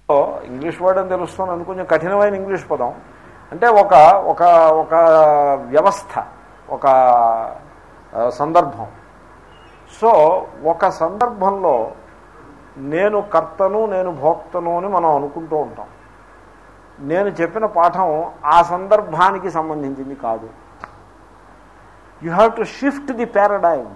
English word అని తెలుస్తుంది కొంచెం కఠినమైన ఇంగ్లీష్ పదం అంటే ఒక ఒక ఒక వ్యవస్థ ఒక ఆ, సందర్భం సో ఒక సందర్భంలో నేను కర్తను నేను భోక్తను అని మనం అనుకుంటూ ఉంటాం నేను చెప్పిన పాఠం ఆ సందర్భానికి సంబంధించింది కాదు you have to shift the paradigm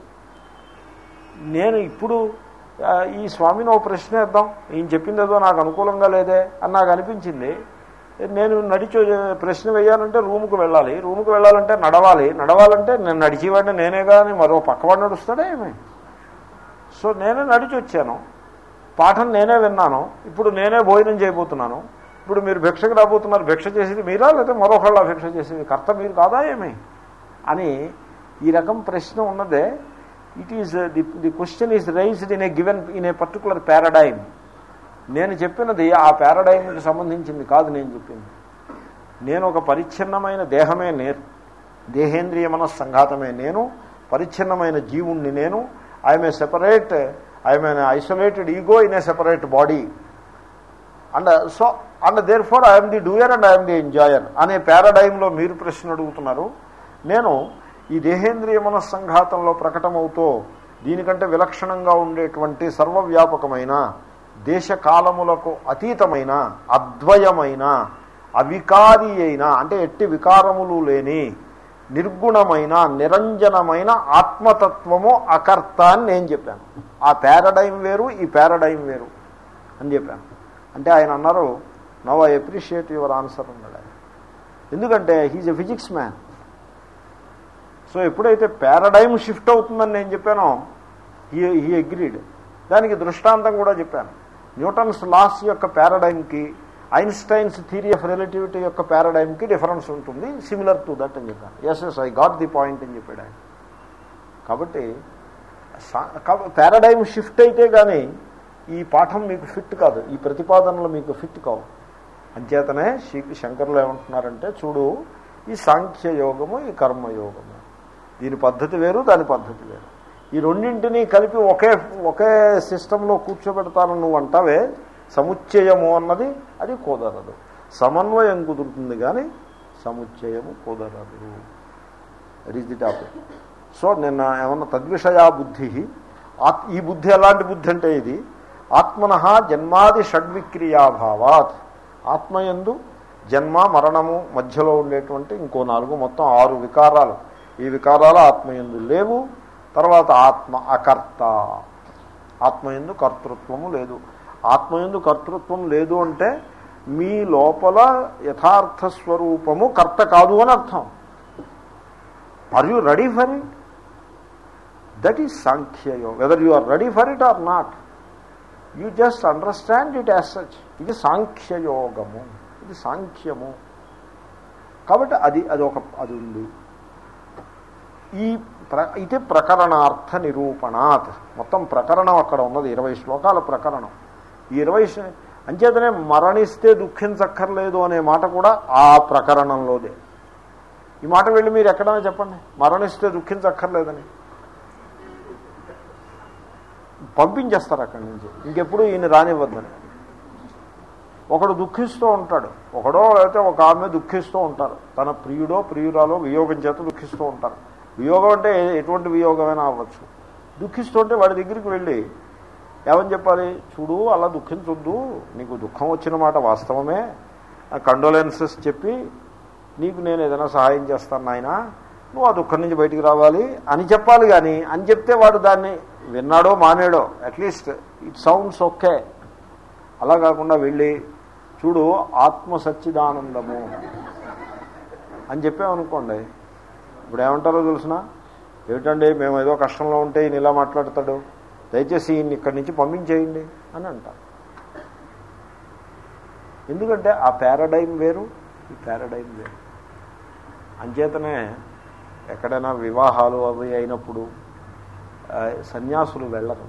నేను ఇప్పుడు ఆ, ఈ స్వామిని ఓ ప్రశ్న వేద్దాం ఈయన చెప్పింది ఏదో నాకు అనుకూలంగా లేదే అని నాకు అనిపించింది నేను నడిచి ప్రశ్న వేయాలంటే రూముకు వెళ్ళాలి రూముకు వెళ్ళాలంటే నడవాలి నడవాలంటే నేను నడిచేవాడిని నేనే కానీ మరో పక్కవాడు నడుస్తాడే ఏమి సో నేనే నడిచి వచ్చాను పాఠం నేనే విన్నాను ఇప్పుడు నేనే భోజనం చేయబోతున్నాను ఇప్పుడు మీరు భిక్షకు రాబోతున్నారు భిక్ష చేసేది మీరా లేకపోతే మరొకళ్ళ భిక్ష చేసేది కర్త మీరు కాదా ఏమి అని ఈ రకం ప్రశ్న ఉన్నదే it is the the question is raised in a given in a particular paradigm నేను చెప్పినది ఆ పారాడైమ్కి సంబంధించింది కాదు నేను చెప్పింది నేను ఒక పరిచ్ఛిన్నమైన దేహమే నేను దేహేంద్రియ మనస్సంఘాతమే నేను పరిచ్ఛిన్నమైన జీవుణ్ణి నేను I'm a separate I'm an isolated ego in a separate body and so and therefore I'm the doer and I'm the enjoyer అనే పారాడైమ్లో మీరు ప్రశ్న అడుగుతున్నారు నేను ఈ దేహేంద్రియ మనస్సంఘాతంలో ప్రకటమవుతూ దీనికంటే విలక్షణంగా ఉండేటువంటి సర్వవ్యాపకమైన దేశకాలములకు అతీతమైన అద్వయమైన అవికారి అయిన అంటే ఎట్టి వికారములు లేని నిర్గుణమైన నిరంజనమైన ఆత్మతత్వము అకర్త అని నేను చెప్పాను ఆ పారాడైమ్ వేరు ఈ పారాడైమ్ వేరు అని చెప్పాను అంటే ఆయన అన్నారు now I appreciate your answer అన్నాడు ఆయన ఎందుకంటే he's a physics man so ఎప్పుడైతే పారాడైమ్ షిఫ్ట్ అవుతుందని నేను చెప్పానో హీ హీ అగ్రీడ్ దానికి దృష్టాంతం కూడా చెప్పాను న్యూటన్స్ లాస్ యొక్క పారాడైమ్కి ఐన్స్టైన్స్ థియరీ ఆఫ్ రిలేటివిటీ యొక్క పారాడైమ్కి డిఫరెన్స్ ఉంటుంది సిమిలర్ టు దట్ అని చెప్పాను yes yes I got the point అని చెప్పాడు ఆయన కాబట్టి పారాడైమ్ షిఫ్ట్ అయితే కానీ ఈ పాఠం మీకు ఫిట్ కాదు ఈ ప్రతిపాదనలు మీకు ఫిట్ కావు అంచేతనే శ్రీ శంకరులు ఏమంటున్నారంటే చూడు ఈ సాంఖ్య యోగము ఈ కర్మయోగము దీని పద్ధతి వేరు దాని పద్ధతి వేరు ఈ రెండింటినీ కలిపి ఒకే ఒకే సిస్టంలో కూర్చోబెడతాను నువ్వు అంటావే సముచ్చయము అన్నది అది కుదరదు సమన్వయం కుదురుతుంది కానీ సముచ్చయము కుదరదు that is the topic so నిన్న ఏమన్నా తద్విషయా బుద్ధి ఆత్ ఈ బుద్ధి ఎలాంటి బుద్ధి అంటే ఇది ఆత్మన జన్మాది షడ్విక్రియాభావాత్ ఆత్మయందు జన్మ మరణము మధ్యలో ఉండేటువంటి ఇంకో నాలుగు మొత్తం ఆరు వికారాలు ఈ వికారాలు ఆత్మయందు లేవు తర్వాత ఆత్మ అకర్త ఆత్మయందు కర్తృత్వము లేదు ఆత్మయందు కర్తృత్వం లేదు అంటే మీ లోపల యథార్థ స్వరూపము కర్త కాదు అని అర్థం are you ready for it that is సాంఖ్యయోగం whether you are ready for it or not you just understand it as such ఇది సాంఖ్యయోగము ఇది సాంఖ్యము కాబట్టి అది అది ఒక అది ఉంది ఈ ప్ర ఇది ప్రకరణార్థ నిరూపణాత్ మొత్తం ప్రకరణం అక్కడ ఉన్నది ఇరవై శ్లోకాల ప్రకరణం ఈ ఇరవై శ్లో- అంచేతనే మరణిస్తే దుఃఖించక్కర్లేదు అనే మాట కూడా ఆ ప్రకరణంలోదే ఈ మాట వెళ్ళి మీరు ఎక్కడైనా చెప్పండి మరణిస్తే దుఃఖించక్కర్లేదని పంపించేస్తారు అక్కడి నుంచి ఇంకెప్పుడు ఈయన రానివ్వద్దని ఒకడు దుఃఖిస్తూ ఉంటాడు ఒకడో లేకపోతే ఒక ఆమె దుఃఖిస్తూ ఉంటారు తన ప్రియుడో ప్రియురాలో వియోగం చేత దుఃఖిస్తూ ఉంటారు వియోగం అంటే ఎటువంటి వియోగమైనా అవ్వచ్చు దుఃఖిస్తుంటే వాడి దగ్గరికి వెళ్ళి ఏమని చెప్పాలి చూడు అలా దుఃఖించొద్దు నీకు దుఃఖం వచ్చిన మాట వాస్తవమే కండోలెన్సెస్ చెప్పి నీకు నేను ఏదైనా సహాయం చేస్తాను నాయన నువ్వు ఆ దుఃఖం నుంచి బయటికి రావాలి అని చెప్పాలి కానీ అని చెప్తే వాడు దాన్ని విన్నాడో మానేడో అట్లీస్ట్ ఇట్ సౌండ్స్ ఓకే అలా కాకుండా వెళ్ళి చూడు ఆత్మ సచ్చిదానందము అని చెప్పామనుకోండి ఇప్పుడు ఏమంటారో తెలిసిన ఏమిటండి మేము ఏదో కష్టంలో ఉంటే ఈయన ఇలా మాట్లాడతాడు దయచేసి ఈయన్ని ఇక్కడి నుంచి పంపించేయండి అని అంటారు ఎందుకంటే ఆ పారాడైమ్ వేరు ఈ పారాడైమ్ వేరు అంచేతనే ఎక్కడైనా వివాహాలు అవి అయినప్పుడు ఆ, సన్యాసులు వెళ్ళరు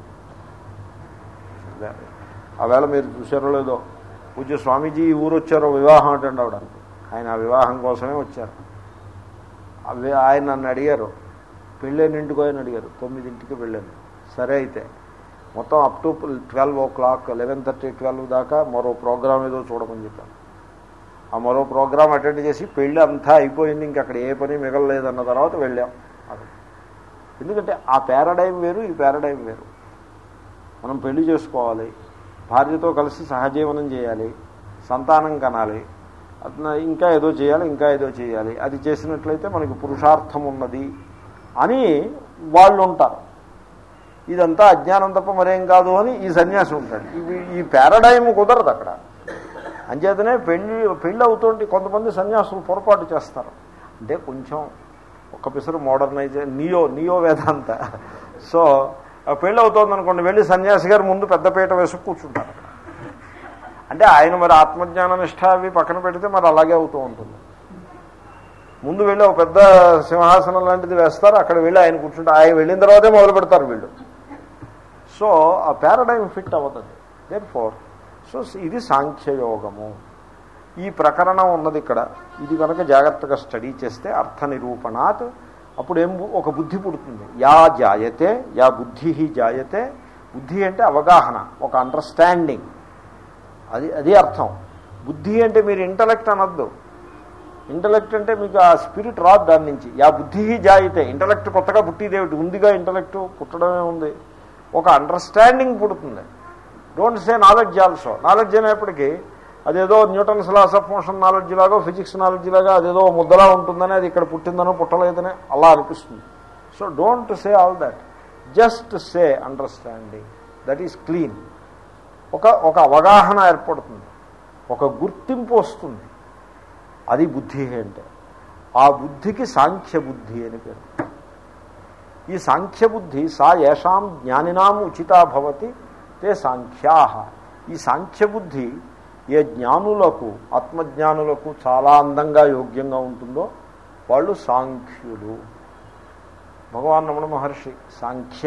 ఆవేళ మీరు చూసారో లేదో పూజ్య స్వామీజీ ఈ ఊరు వచ్చారో వివాహం అంటే అవడానికి ఆయన ఆ వివాహం కోసమే వచ్చారు అవి ఆయన నన్ను అడిగారు పెళ్ళైన ఇంటికి ఆయన అడిగారు తొమ్మిదింటికి వెళ్ళాను సరే అయితే మొత్తం up to twelve o'clock eleven thirty twelve దాకా మరో ప్రోగ్రామ్ ఏదో చూడమని చెప్పాను ఆ మరో ప్రోగ్రామ్ అటెండ్ చేసి పెళ్ళి అంతా అయిపోయింది ఇంక అక్కడ ఏ పని మిగలలేదన్న తర్వాత వెళ్ళాం అది ఎందుకంటే ఆ పారాడైం వేరు ఈ పారాడైం వేరు మనం పెళ్లి చేసుకోవాలి భార్యతో కలిసి సహజీవనం చేయాలి సంతానం కనాలి అట్లా ఇంకా ఏదో చేయాలి ఇంకా ఏదో చేయాలి అది చేసినట్లయితే మనకి పురుషార్థం ఉన్నది అని వాళ్ళు ఉంటారు ఇదంతా అజ్ఞానం తప్ప మరేం కాదు అని ఈ సన్యాసి ఉంటాడు ఇవి ఈ పారాడైమ్ కుదరదు అక్కడ అంచేతనే పెళ్ళి పెళ్ళి అవుతుంటే కొంతమంది సన్యాసులు పొరపాటు చేస్తారు అంటే కొంచెం ఒక పిసరు modernise neo neo Vedanta so ఆ పెళ్ళి అవుతోంది అనుకోండి వెళ్ళి సన్యాసి గారు ముందు పెద్ద పీట వేసి కూర్చుంటారు అక్కడ. అంటే ఆయన మరి ఆత్మజ్ఞాన నిష్ఠ అవి పక్కన పెడితే మరి అలాగే అవుతూ ఉంటుంది ముందు వెళ్ళి ఒక పెద్ద సింహాసనం లాంటిది వేస్తారు అక్కడ వెళ్ళి ఆయన కూర్చుంటే ఆయన వెళ్ళిన తర్వాతే మొదలు పెడతారు వీళ్ళు సో ఆ పారాడైమ్ ఫిట్ అవ్వదండి దేర్ ఫోర్ సో ఇది సాంఖ్యయోగము ఈ ప్రకరణం ఉన్నది ఇక్కడ ఇది కనుక జాగ్రత్తగా స్టడీ చేస్తే అర్థ నిరూపణాత్ అప్పుడు ఏం బు- ఒక బుద్ధి పుడుతుంది యా జాయతే యా బుద్ధి జాయతే బుద్ధి అంటే అవగాహన ఒక అండర్స్టాండింగ్ అది అది అర్థం బుద్ధి అంటే మీరు ఇంటలెక్ట్ అనద్దు ఇంటలెక్ట్ అంటే మీకు ఆ స్పిరిట్ రాదు దాని నుంచి యా బుద్ధి జాయితే ఇంటలెక్ట్ కొత్తగా పుట్టిదేమిటి ఉందిగా ఇంటలెక్ట్ పుట్టడమే ఉంది ఒక అండర్స్టాండింగ్ పుడుతుంది don't say knowledge also knowledge అనేప్పటికీ అదేదో Newton's laws of motion knowledge లాగా ఫిజిక్స్ నాలెడ్జ్ లాగా అదేదో ముద్దలా ఉంటుందని అది ఇక్కడ పుట్టిందనో పుట్టలేదని అలా అనిపిస్తుంది so don't say all that just say understanding that is clean ఒక ఒక అవగాహన ఏర్పడుతుంది ఒక గుర్తింపు వస్తుంది అది బుద్ధి అంటే ఆ బుద్ధికి సాంఖ్య బుద్ధి అని పేరు ఈ సాంఖ్య బుద్ధి సా ఏషాం జ్ఞానినాం ఉచితా భవతి తే సాంఖ్యా ఈ సాంఖ్య బుద్ధి ఏ జ్ఞానులకు ఆత్మజ్ఞానులకు చాలా అందంగా యోగ్యంగా ఉంటుందో వాళ్ళు సాంఖ్యులు భగవాన్ రమణ మహర్షి సాంఖ్య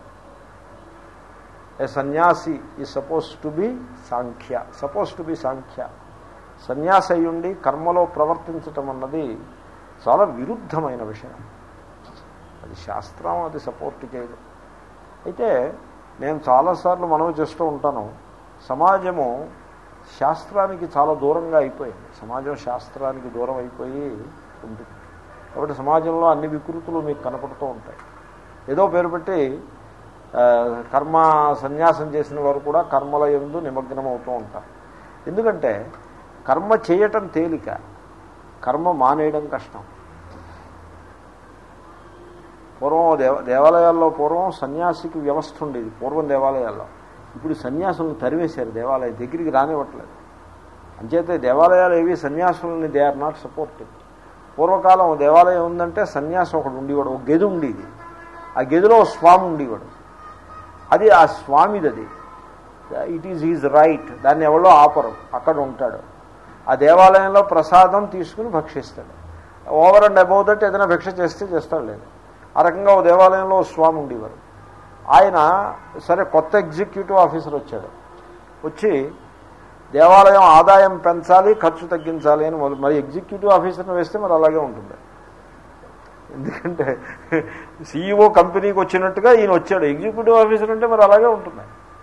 ఏ సన్యాసి ఈ suppose to be Sankhya suppose to be Sankhya sannyasi అయ్యుండి కర్మలో ప్రవర్తించటం అన్నది చాలా విరుద్ధమైన విషయం అది శాస్త్రం అది సపోర్ట్ చేయదు అయితే నేను చాలాసార్లు మనవి చేస్తూ ఉంటాను సమాజము శాస్త్రానికి చాలా దూరంగా అయిపోయింది సమాజం శాస్త్రానికి దూరం అయిపోయి ఉంటుంది కాబట్టి సమాజంలో అన్ని వికృతులు మీకు కనపడుతూ ఉంటాయి ఏదో పేరు పెట్టి ఆ, కర్మ సన్యాసం చేసిన వారు కూడా కర్మల ఎందు నిమగ్నం అవుతూ ఉంటారు ఎందుకంటే కర్మ చేయటం తేలిక కర్మ మానేయడం కష్టం పూర్వం దేవ దేవాలయాల్లో పూర్వం సన్యాసికి వ్యవస్థ ఉండేది పూర్వం దేవాలయాల్లో ఇప్పుడు సన్యాసులను తరివేశారు దేవాలయం దగ్గరికి రానివ్వట్లేదు అంచేతే దేవాలయాలు ఏవి సన్యాసులని దే ఆర్ నాట్ సపోర్టింగ్ పూర్వకాలం దేవాలయం ఉందంటే సన్యాసం ఒకడు ఉండేవాడు ఒక గది ఉండేది ఆ గదిలో ఓ స్వామి ఉండేవాడు అది ఆ స్వామిది అది ఇట్ ఈజ్ ఈజ్ రైట్ దాన్ని ఎవరో ఆపరు అక్కడ ఉంటాడు ఆ దేవాలయంలో ప్రసాదం తీసుకుని భక్షిస్తాడు ఓవర్ అండ్ అబౌవ్ దట్ ఏదైనా భిక్ష చేస్తే చేస్తాడు లేదు ఆ రకంగా ఓ దేవాలయంలో ఓ స్వామి ఉండేవారు ఆయన సరే కొత్త ఎగ్జిక్యూటివ్ ఆఫీసర్ వచ్చాడు వచ్చి దేవాలయం ఆదాయం పెంచాలి ఖర్చు తగ్గించాలి అని మొదలు మరి ఎగ్జిక్యూటివ్ ఆఫీసర్ని వేస్తే మరి అలాగే ఉంటుంది ఎందుకంటే సీఈఓ కంపెనీకి వచ్చినట్టుగా ఈయన వచ్చాడు ఎగ్జిక్యూటివ్ ఆఫీసర్ అంటే మరి అలాగే ఉంటుంది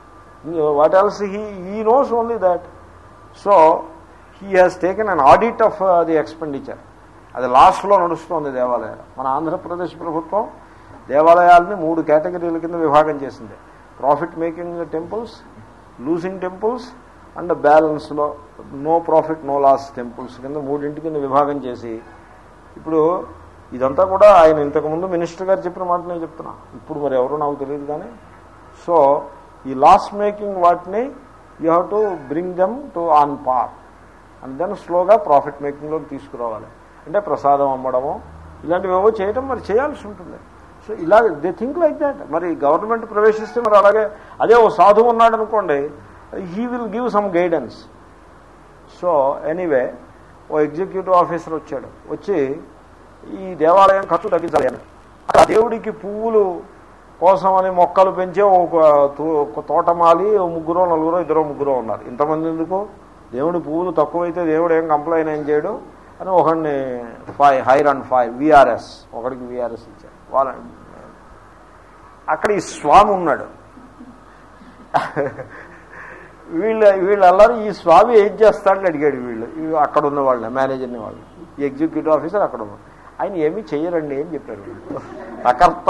వాట్ ఎల్స్ హీ ఈ knows only that so he has taken an audit of the expenditure అది లాస్ట్లో నడుస్తుంది దేవాలయాలు మన ఆంధ్రప్రదేశ్ ప్రభుత్వం దేవాలయాలని మూడు కేటగిరీల కింద విభాగం చేసింది profit making temples losing temples and బ్యాలెన్స్లో no profit no loss temples కింద మూడింటి కింద విభాగం చేసి ఇప్పుడు ఇదంతా కూడా ఆయన ఇంతకుముందు మినిస్టర్ గారు చెప్పిన మాట నేను చెప్తున్నా ఇప్పుడు మరి ఎవరో నాకు తెలియదు కానీ సో ఈ లాస్ మేకింగ్ వాటిని you have to bring them to on par and then స్లోగా ప్రాఫిట్ మేకింగ్లోకి తీసుకురావాలి అంటే ప్రసాదం అమ్మడము ఇలాంటివి ఏవో చేయడం మరి చేయాల్సి ఉంటుంది సో ఇలా దే థింక్ లైక్ దాట్ మరి గవర్నమెంట్ ప్రవేశిస్తే మరి అలాగే అదే ఓ సాధువు ఉన్నాడు అనుకోండి he will give some guidance so anyway ఓ ఎగ్జిక్యూటివ్ ఆఫీసర్ వచ్చాడు వచ్చి ఈ దేవాలయం ఖర్చు తగ్గించాలి అని ఆ దేవుడికి పువ్వులు కోసమని మొక్కలు పెంచే ఒక తో- ఒక తోటమాలి ఓ ముగ్గురో నలుగురో ఇద్దరో ముగ్గురో ఉన్నారు ఇంతమంది ఎందుకు దేవుడి పువ్వులు తక్కువైతే దేవుడు ఏం కంప్లైంట్ ఏం చేయడు అని ఒకడిని five hire and five VRS ఒకడికి విఆర్ఎస్ ఇచ్చారు వాళ్ళ అక్కడ ఈ స్వామి ఉన్నాడు వీళ్ళు వీళ్ళందరూ ఈ స్వామి ఏం చేస్తాడని అడిగాడు వీళ్ళు ఈ అక్కడ ఉన్న వాళ్ళని మేనేజర్ని వాళ్ళు ఈ ఎగ్జిక్యూటివ్ ఆఫీసర్ అక్కడ ఉన్న ఆయన ఏమీ చెయ్యరండి అని చెప్పారు వీళ్ళు అకర్త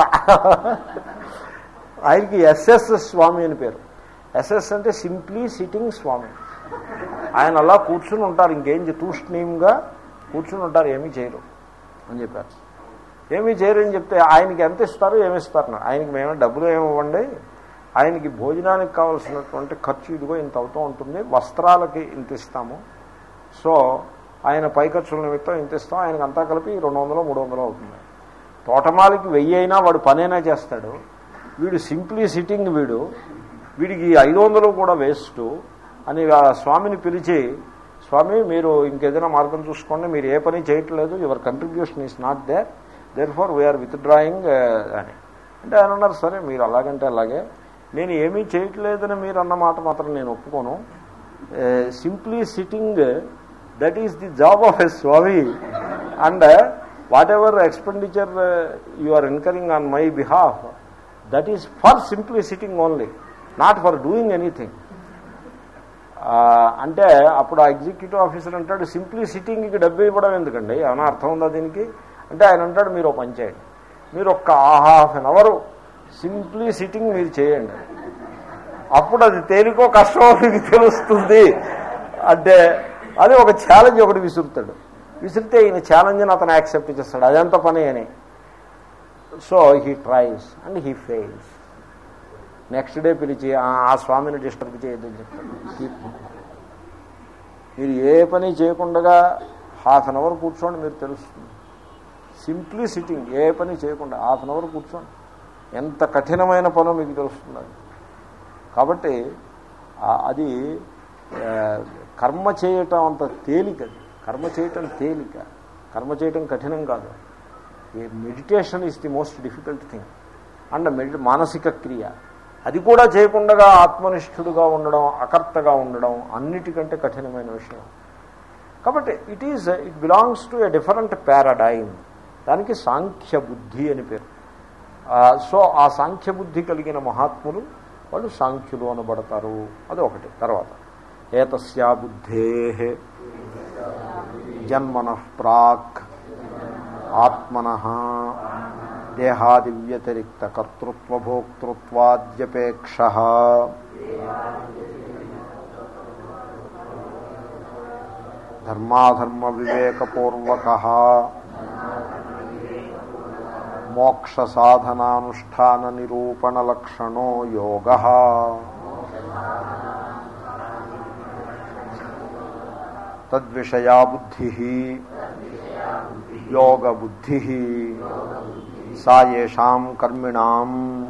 ఆయనకి ఎస్ఎస్ స్వామి అని పేరు ఎస్ఎస్ అంటే సింప్లీ సిట్టింగ్ స్వామి ఆయన అలా కూర్చుని ఉంటారు ఇంకేం చే- తూష్ణీయంగా కూర్చుని ఉంటారు ఏమీ చేయరు అని చెప్పారు ఏమీ చేయరు అని చెప్తే ఆయనకి ఎంత ఇస్తారు ఏమి ఇస్తారు ఆయనకి మేము డబ్బులు ఏమి ఇవ్వండి ఆయనకి భోజనానికి కావాల్సినటువంటి ఖర్చు ఇదిగో ఇంత అవుతూ ఉంటుంది వస్త్రాలకి ఇంత ఇస్తాము సో ఆయన పై ఖర్చుల నిమిత్తం ఇంత ఇస్తాం ఆయనకి అంతా కలిపి రెండు వందలు మూడు వందలు అవుతుంది తోటమాలికి వెయ్యి అయినా వాడు పనైనా చేస్తాడు వీడు సింప్లీ సిట్టింగ్ వీడు వీడికి ఐదు వందలు కూడా వేస్ట్ అని ఆ స్వామిని పిలిచి స్వామి మీరు ఇంకేదైనా మార్గం చూసుకోండి మీరు ఏ పని చేయట్లేదు your contribution is not there therefore we are withdrawing అని అంటే ఆయన అన్నారు సరే మీరు అలాగంటే అలాగే నేను ఏమీ చేయట్లేదని మీరు అన్న మాట మాత్రం నేను ఒప్పుకోను simply sitting that is the job of a swami and whatever expenditure you are incurring on my behalf that is for simply sitting only not for doing anything అంటే అప్పుడు ఆ ఎగ్జిక్యూటివ్ ఆఫీసర్ అంటాడు సింప్లీ సిట్టింగ్కి డబ్బు ఇవ్వడం ఎందుకండి ఏమైనా అర్థం ఉందా దీనికి అంటే ఆయన అంటాడు మీరు ఒక పని చేయండి మీరు ఒక్క half an hour simply sitting మీరు చేయండి అప్పుడు అది తేలికో కష్టమో మీకు తెలుస్తుంది అంటే అది ఒక ఛాలెంజ్ ఒకటి విసురుతాడు విసిరితే ఈయన ఛాలెంజ్ని అతను యాక్సెప్ట్ చేస్తాడు అదంత పని అని so he tries and he fails next day పిలిచి "ఆ, ఆ స్వామిని డిస్టర్బ్ చేయొద్దని చెప్తాడు Keep. మీరు ఏ పని చేయకుండా హాఫ్ అన్ అవర్ కూర్చోండి మీరు తెలుస్తుంది సింప్లీ సిట్టింగ్ ఏ పని చేయకుండా హాఫ్ అన్ అవర్ కూర్చోండి ఎంత కఠినమైన పనో మీకు తెలుస్తుంది అది. కాబట్టి ఆ- అది ఆ, కర్మ చేయటం అంత తేలిక అది కర్మ చేయటం తేలిక కర్మ చేయటం కఠినం కాదు meditation is the most difficult thing and మెడి మానసిక క్రియ అది కూడా చేయకుండా ఆత్మనిష్ఠుడుగా ఉండడం అకర్తగా ఉండడం అన్నిటికంటే కఠినమైన విషయం కాబట్టి it is it belongs to a different paradigm దానికి సాంఖ్య బుద్ధి అని పేరు ఆ, సో ఆ సాంఖ్య బుద్ధి కలిగిన మహాత్ములు వాళ్ళు సాంఖ్యులు అనబడతారు అది ఒకటి తర్వాత ఏతస్యా బుద్ధే జన్మన ప్రాక్ ఆత్మన దేహాదివ్యతిరిక్త కర్తృత్వభోక్తృత్వాద్యపేక్ష ధర్మాధర్మ వివేకపూర్వక మోక్ష సాధనానుష్ఠాన నిరూపణ లక్షణో యోగ తద్విషయా బుద్ధి యోగ బుద్ధి సాయేషాం కర్మిణాం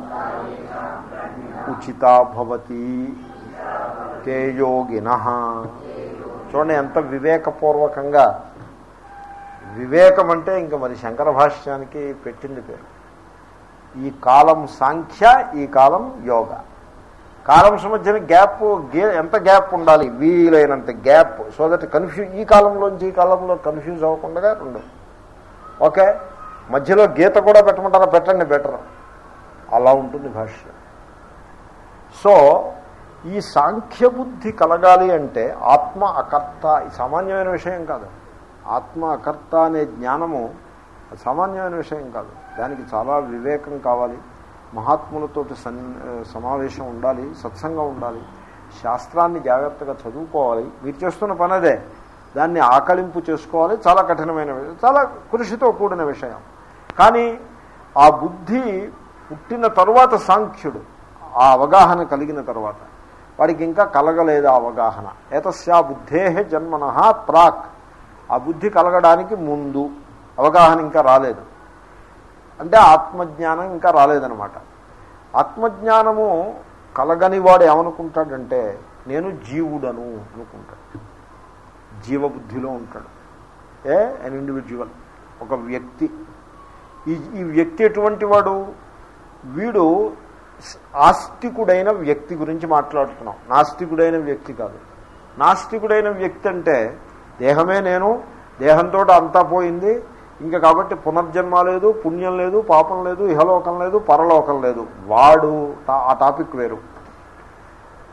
ఉచితా భవతి తే యోగిన చూడండి ఎంత వివేకపూర్వకంగా వివేకం అంటే ఇంకా మరి శంకర భాష్యానికి పెట్టింది పేరు ఈ కాలం సాంఖ్య ఈ కాలం యోగ కాలమ్స్ మధ్యన గ్యాప్ గే ఎంత గ్యాప్ ఉండాలి వీలైనంత గ్యాప్ సో దట్ కన్ఫ్యూజ్ ఈ కాలంలోంచి ఈ కాలంలో కన్ఫ్యూజ్ అవ్వకుండా రెండు ఓకే మధ్యలో గీత కూడా పెట్టమంటారా పెట్టండి బెటర్ అలా ఉంటుంది భాష్యం సో ఈ సాంఖ్యబుద్ధి కలగాలి అంటే ఆత్మ అకర్త ఇది సామాన్యమైన విషయం కాదు ఆత్మ అకర్త అనే జ్ఞానము అది సామాన్యమైన విషయం కాదు దానికి చాలా వివేకం కావాలి మహాత్ములతోటి సన్ సమావేశం ఉండాలి సత్సంగం ఉండాలి శాస్త్రాన్ని జాగ్రత్తగా చదువుకోవాలి మీరు చేస్తున్న పని అదే దాన్ని ఆకలింపు చేసుకోవాలి చాలా కఠినమైన విషయం చాలా కృషితో కూడిన విషయం కానీ ఆ బుద్ధి పుట్టిన తరువాత సాంఖ్యుడు ఆ అవగాహన కలిగిన తర్వాత వాడికి ఇంకా కలగలేదు ఆ అవగాహన ఏతస్యా బుద్ధే జన్మన ప్రాక్ ఆ బుద్ధి కలగడానికి ముందు అవగాహన ఇంకా రాలేదు అంటే ఆత్మజ్ఞానం ఇంకా రాలేదనమాట ఆత్మజ్ఞానము కలగని వాడు ఏమనుకుంటాడంటే నేను జీవుడను అనుకుంటాడు జీవబుద్ధిలో ఉంటాడు ఏ అన్ ఇండివిజువల్ ఒక వ్యక్తి ఈ ఈ వ్యక్తి ఎటువంటి వాడు వీడు ఆస్తికుడైన వ్యక్తి గురించి మాట్లాడుతున్నాం నాస్తికుడైన వ్యక్తి కాదు నాస్తికుడైన వ్యక్తి అంటే దేహమే నేను దేహంతో అంతా పోయింది ఇంకా కాబట్టి పునర్జన్మ లేదు పుణ్యం లేదు పాపం లేదు ఇహలోకం లేదు పరలోకం లేదు వాడు ఆ టాపిక్ వేరు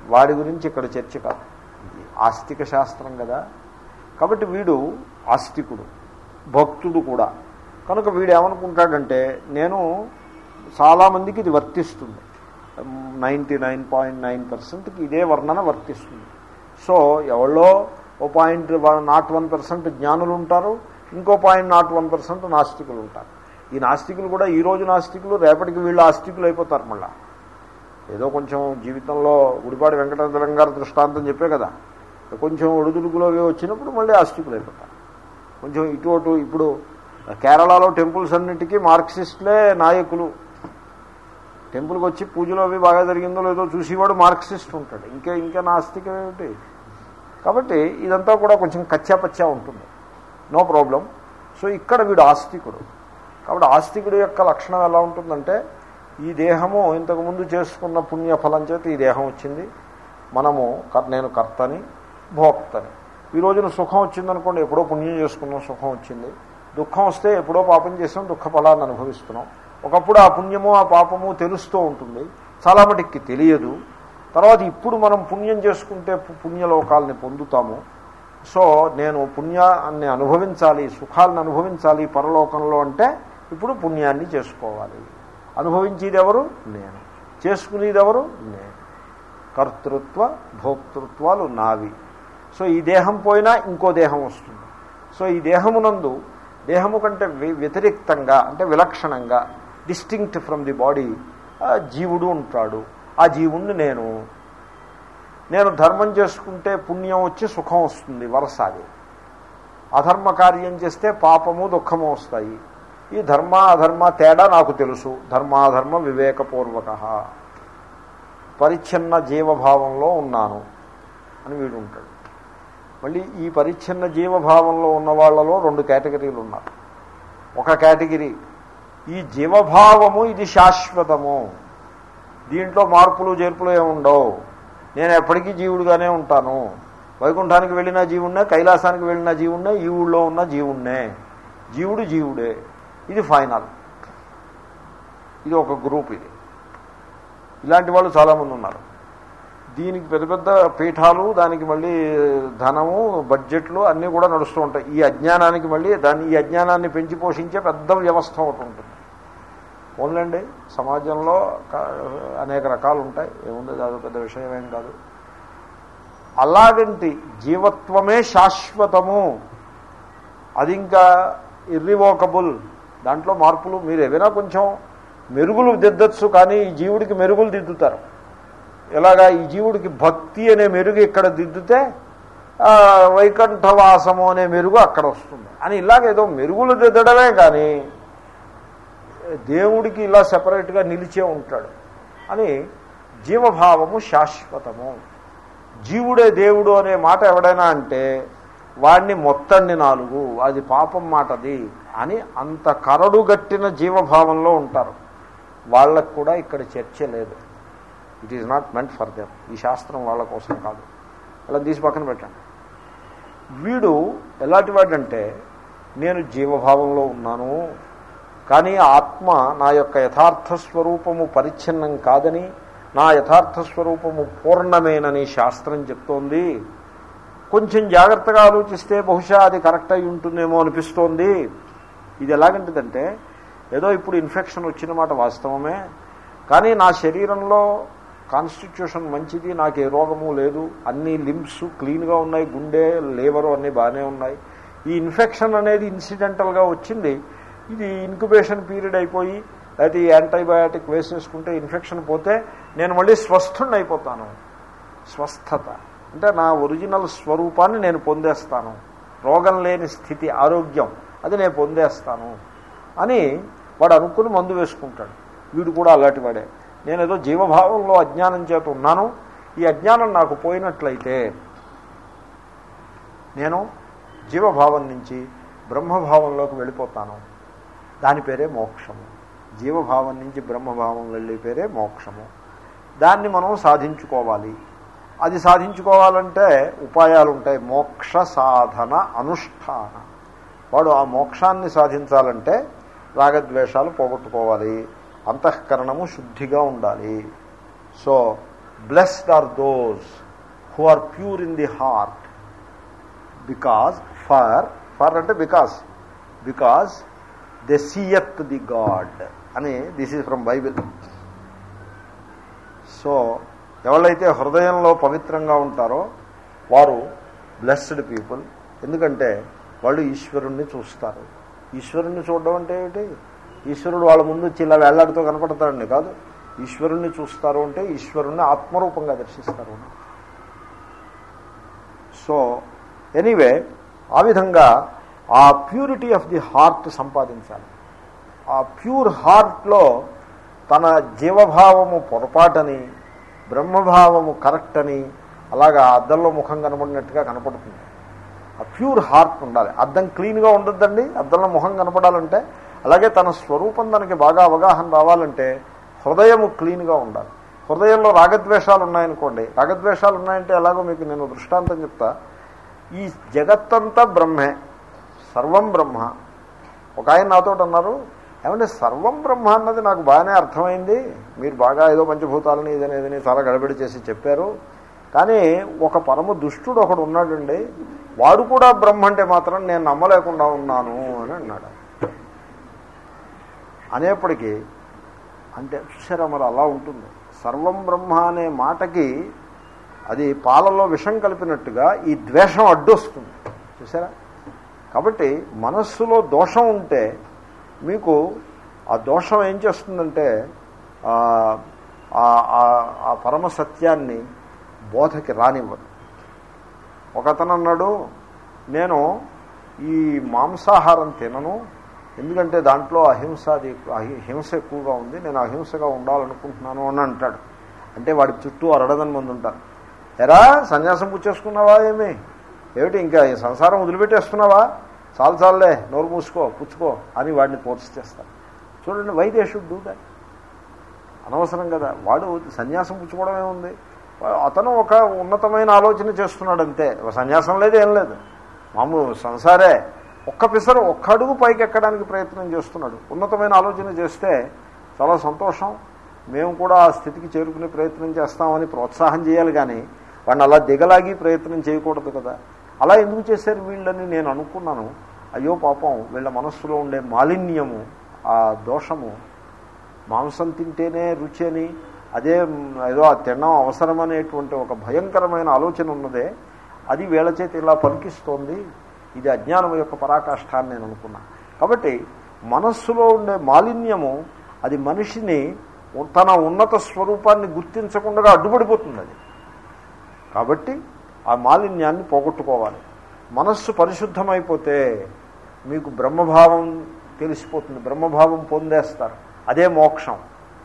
వాడి గురించి ఇక్కడ చర్చ కాదు ఇది ఆస్తిక శాస్త్రం కదా కాబట్టి వీడు ఆస్తికుడు భక్తుడు కూడా కనుక వీడు ఏమనుకుంటాడంటే నేను చాలామందికి ఇది వర్తిస్తుంది నైంటీ నైన్ పాయింట్ నైన్ పర్సెంట్కి ఇదే వర్ణన వర్తిస్తుంది సో ఎవరో ఓ పాయింట్ నాట్ వన్ పర్సెంట్ జ్ఞానులు ఉంటారు ఇంకో పాయింట్ నాట్ వన్ పర్సెంట్ నాస్తికులు ఉంటారు ఈ నాస్తికులు కూడా ఈ రోజు నాస్తికులు రేపటికి వీళ్ళు ఆస్తికులు అయిపోతారు మళ్ళా ఏదో కొంచెం జీవితంలో గుడిపాటి వెంకటేశ్వరం గారి దృష్టాంతం చెప్పే కదా కొంచెం ఒడిదుడుకులో అవి వచ్చినప్పుడు మళ్ళీ ఆస్తికులు అయిపోతారు కొంచెం ఇటు అటు ఇప్పుడు కేరళలో టెంపుల్స్ అన్నిటికీ మార్క్సిస్టులే నాయకులు టెంపుల్కి వచ్చి పూజలు అవి బాగా జరిగిందో లేదో చూసేవాడు మార్క్సిస్ట్ ఉంటాడు ఇంకే ఇంకా నాస్తికం ఏమిటి కాబట్టి ఇదంతా కూడా కొంచెం కచ్చా పచ్చా ఉంటుంది నో ప్రాబ్లం సో ఇక్కడ వీడు ఆస్తికుడు కాబట్టి ఆస్తికుడు యొక్క లక్షణం ఎలా ఉంటుందంటే ఈ దేహము ఇంతకుముందు చేసుకున్న పుణ్యఫలం చేత ఈ దేహం వచ్చింది మనము కర్- నేను కర్తని భోక్తని ఈ రోజున సుఖం వచ్చిందనుకోండి ఎప్పుడో పుణ్యం చేసుకున్నాం సుఖం వచ్చింది దుఃఖం వస్తే ఎప్పుడో పాపం చేసాం దుఃఖ ఫలాన్ని అనుభవిస్తున్నాం ఒకప్పుడు ఆ పుణ్యము ఆ పాపము తెలుస్తూ ఉంటుంది చాలా మటుక్కి తెలియదు తర్వాత ఇప్పుడు మనం పుణ్యం చేసుకుంటే పు- పుణ్యలోకాలని పొందుతాము సో నేను పుణ్యాన్ని అనుభవించాలి సుఖాలను అనుభవించాలి పరలోకంలో అంటే ఇప్పుడు పుణ్యాన్ని చేసుకోవాలి అనుభవించేది ఎవరు నేను చేసుకునేది ఎవరు నేను కర్తృత్వ భోక్తృత్వాలు నావి సో ఈ దేహం పోయినా ఇంకో దేహం వస్తుంది సో ఈ దేహమునందు దేహము కంటే వి- వ్యతిరిక్తంగా అంటే విలక్షణంగా డిస్టింక్ట్ ఫ్రమ్ ది బాడీ జీవుడు ఉంటాడు ఆ జీవుణ్ణి నేను నేను ధర్మం చేసుకుంటే పుణ్యం వచ్చి సుఖం వస్తుంది వరస అది అధర్మ కార్యం చేస్తే పాపము దుఃఖము వస్తాయి ఈ ధర్మ అధర్మ తేడా నాకు తెలుసు ధర్మాధర్మ వివేకపూర్వక పరిచ్ఛిన్న జీవభావంలో ఉన్నాను అని వీడు ఉంటాడు మళ్ళీ ఈ పరిచ్ఛిన్న జీవభావంలో ఉన్న వాళ్ళలో రెండు కేటగిరీలు ఉన్నారు ఒక కేటగిరీ ఈ జీవభావము ఇది శాశ్వతము దీంట్లో మార్పులు చేర్పులు ఏముండవు నేను ఎప్పటికీ జీవుడుగానే ఉంటాను వైకుంఠానికి వెళ్ళిన జీవుణ్ణే కైలాసానికి వెళ్ళిన జీవుణ్ణే ఈ ఊళ్ళో ఉన్న జీవుణ్ణే జీవుడు జీవుడే ఇది ఫైనల్ ఇది ఒక గ్రూప్ ఇది ఇలాంటి వాళ్ళు చాలామంది ఉన్నారు దీనికి పెద్ద పెద్ద పీఠాలు దానికి మళ్ళీ ధనము బడ్జెట్లు అన్నీ కూడా నడుస్తూ ఉంటాయి ఈ అజ్ఞానానికి మళ్ళీ దాన్ని ఈ అజ్ఞానాన్ని పెంచి పోషించే పెద్ద వ్యవస్థ ఒకటి ఉంటుంది ఓన్లండి సమాజంలో క- అనేక రకాలు ఉంటాయి ఏముంది కాదు పెద్ద విషయం ఏం కాదు అలాగంటి జీవత్వమే శాశ్వతము అది ఇంకా ఇర్రివోకబుల్ దాంట్లో మార్పులు మీరు ఏవైనా కొంచెం మెరుగులు దిద్దచ్చు కానీ ఈ జీవుడికి మెరుగులు దిద్దుతారు ఎలాగా ఈ జీవుడికి భక్తి అనే మెరుగు ఇక్కడ దిద్దుతే ఆ, వైకుంఠవాసము అనే మెరుగు అక్కడ వస్తుంది అని ఇలాగేదో మెరుగులు దిద్దడమే కానీ దేవుడికి ఇలా సెపరేట్గా నిలిచే ఉంటాడు అని జీవభావము శాశ్వతము జీవుడే దేవుడు అనే మాట ఎవడైనా అంటే వాడిని మొత్తండి నాలుగు అది పాపం మాటది అని అంత కరడుగట్టిన జీవభావంలో ఉంటారు వాళ్ళకు కూడా ఇక్కడ చర్చ లేదు it is not meant for them ఈ శాస్త్రం వాళ్ళ కోసం కాదు అలా తీసి పక్కన పెట్టండి వీడు ఎలాంటి వాడంటే నేను జీవభావంలో ఉన్నాను కానీ ఆత్మ నా యొక్క యథార్థ స్వరూపము పరిచ్ఛిన్నం కాదని నా యథార్థ స్వరూపము పూర్ణమేనని శాస్త్రం చెప్తోంది కొంచెం జాగ్రత్తగా ఆలోచిస్తే బహుశా అది కరెక్ట్ అయి ఉంటుందేమో అనిపిస్తోంది ఇది ఎలాగంటిదంటే ఏదో ఇప్పుడు ఇన్ఫెక్షన్ వచ్చిన మాట వాస్తవమే కానీ నా శరీరంలో కాన్స్టిట్యూషన్ మంచిది నాకు ఏ రోగము లేదు అన్ని లింప్స్ క్లీన్గా ఉన్నాయి గుండె లేవరు అన్నీ బాగానే ఉన్నాయి ఈ ఇన్ఫెక్షన్ అనేది ఇన్సిడెంటల్గా వచ్చింది ఇది ఇన్క్యుబేషన్ పీరియడ్ అయిపోయి లేకపోతే ఈ యాంటీబయాటిక్ వేసేసుకుంటే ఇన్ఫెక్షన్ పోతే నేను మళ్ళీ స్వస్థుణ్ణి అయిపోతాను స్వస్థత అంటే నా ఒరిజినల్ స్వరూపాన్ని నేను పొందేస్తాను రోగం లేని స్థితి ఆరోగ్యం అది నేను పొందేస్తాను అని వాడు అనుకుని మందు వేసుకుంటాడు వీడు కూడా అలాంటి వాడే నేను ఏదో జీవభావంలో అజ్ఞానం చేత ఉన్నాను ఈ అజ్ఞానం నాకు పోయినట్లయితే నేను జీవభావం నుంచి బ్రహ్మభావంలోకి వెళ్ళిపోతాను దాని పేరే మోక్షము జీవభావం నుంచి బ్రహ్మభావం వెళ్ళే పేరే మోక్షము దాన్ని మనం సాధించుకోవాలి అది సాధించుకోవాలంటే ఉపాయాలు ఉంటాయి మోక్ష సాధన అనుష్ఠాన వాడు ఆ మోక్షాన్ని సాధించాలంటే రాగద్వేషాలు పోగొట్టుకోవాలి అంతఃకరణము శుద్ధిగా ఉండాలి so blessed are those who are pure in the heart because for for అంటే because because they seeth the God అని this is from Bible so ఎవరైతే హృదయంలో పవిత్రంగా ఉంటారో వారు బ్లెస్డ్ పీపుల్ ఎందుకంటే వాళ్ళు ఈశ్వరుణ్ణి చూస్తారు ఈశ్వరుణ్ణి చూడడం అంటే ఏమిటి ఈశ్వరుడు వాళ్ళ ముందు చిల్ల వేళ్లాడుతూ కనపడతాడండి కాదు ఈశ్వరుణ్ణి చూస్తారు అంటే ఈశ్వరుణ్ణి ఆత్మరూపంగా దర్శిస్తారు సో ఎనీవే ఆ విధంగా ఆ ప్యూరిటీ ఆఫ్ ది హార్ట్ సంపాదించాలి ఆ ప్యూర్ హార్ట్లో తన జీవభావము పొరపాటని బ్రహ్మభావము కరెక్ట్ అని అలాగా అద్దంలో ముఖం కనపడినట్టుగా కనపడుతుంది ఆ ప్యూర్ హార్ట్ ఉండాలి అద్దం క్లీన్గా ఉండొద్దండి అద్దంలో ముఖం కనపడాలంటే అలాగే తన స్వరూపం తనకి బాగా అవగాహన రావాలంటే హృదయము క్లీన్గా ఉండాలి హృదయంలో రాగద్వేషాలు ఉన్నాయనుకోండి రాగద్వేషాలు ఉన్నాయంటే ఎలాగో మీకు నేను దృష్టాంతం చెప్తా ఈ జగత్తంతా బ్రహ్మే సర్వం బ్రహ్మ ఒక ఆయన నాతో అన్నారు ఏమంటే సర్వం బ్రహ్మ అన్నది నాకు బాగానే అర్థమైంది మీరు బాగా ఏదో పంచభూతాలని ఇదని ఇదని చాలా గడబడి చేసి చెప్పారు కానీ ఒక పరమ దుష్టుడు ఒకడు ఉన్నాడండి వాడు కూడా బ్రహ్మ అంటే మాత్రం నేను నమ్మలేకుండా ఉన్నాను అని అన్నాడు అనేప్పటికీ అంటే చూసారా మరి అలా ఉంటుంది సర్వం బ్రహ్మ అనే మాటకి అది పాలలో విషం కలిపినట్టుగా ఈ ద్వేషం అడ్డొస్తుంది చూసారా కాబట్టి మనస్సులో దోషం ఉంటే మీకు ఆ దోషం ఏం చేస్తుందంటే ఆ పరమ సత్యాన్ని బోధకి రానివ్వదు ఒకతను అన్నాడు నేను ఈ మాంసాహారం తినను ఎందుకంటే దాంట్లో అహింసాది హింస ఎక్కువగా ఉంది నేను అహింసగా ఉండాలనుకుంటున్నాను అని అంటాడు అంటే వాడి చుట్టూ అరడదని మంది ఉంటారు ఎరా సన్యాసం పుచ్చేసుకున్నావా ఏమి ఏమిటి ఇంకా ఈ సంసారం వదిలిపెట్టేస్తున్నావా చాలు చాలులే నోరు మూసుకో పుచ్చుకో అని వాడిని ఫోర్స్ చేస్తారు చూడండి why they should do that అనవసరం కదా వాడు సన్యాసం పుచ్చుకోవడం ఏముంది అతను ఒక ఉన్నతమైన ఆలోచన చేస్తున్నాడు అంతే సన్యాసం లేదు ఏం లేదు మామూలు సంసారే ఒక్క పిసరు ఒక్క అడుగు పైకి ఎక్కడానికి ప్రయత్నం చేస్తున్నాడు ఉన్నతమైన ఆలోచన చేస్తే చాలా సంతోషం మేము కూడా ఆ స్థితికి చేరుకునే ప్రయత్నం చేస్తామని ప్రోత్సాహం చేయాలి కానీ వాడిని అలా దిగలాగి ప్రయత్నం చేయకూడదు కదా అలా ఎందుకు చేశారు వీళ్ళని నేను అనుకున్నాను అయ్యో పాపం వీళ్ళ మనస్సులో ఉండే మాలిన్యము ఆ దోషము మాంసం తింటేనే రుచి అని అదే ఏదో ఆ తినడం అవసరమనేటువంటి ఒక భయంకరమైన ఆలోచన ఉన్నదే అది వీళ్ళ చేతి ఇలా పలికిస్తోంది ఇది అజ్ఞానం యొక్క పరాకాష్ఠ అని నేను అనుకున్నా కాబట్టి మనస్సులో ఉండే మాలిన్యము అది మనిషిని తన ఉన్నత స్వరూపాన్ని గుర్తించకుండా అడ్డుపడిపోతుంది అది కాబట్టి ఆ మాలిన్యాన్ని పోగొట్టుకోవాలి మనస్సు పరిశుద్ధమైపోతే మీకు బ్రహ్మభావం తెలిసిపోతుంది బ్రహ్మభావం పొందేస్తారు అదే మోక్షం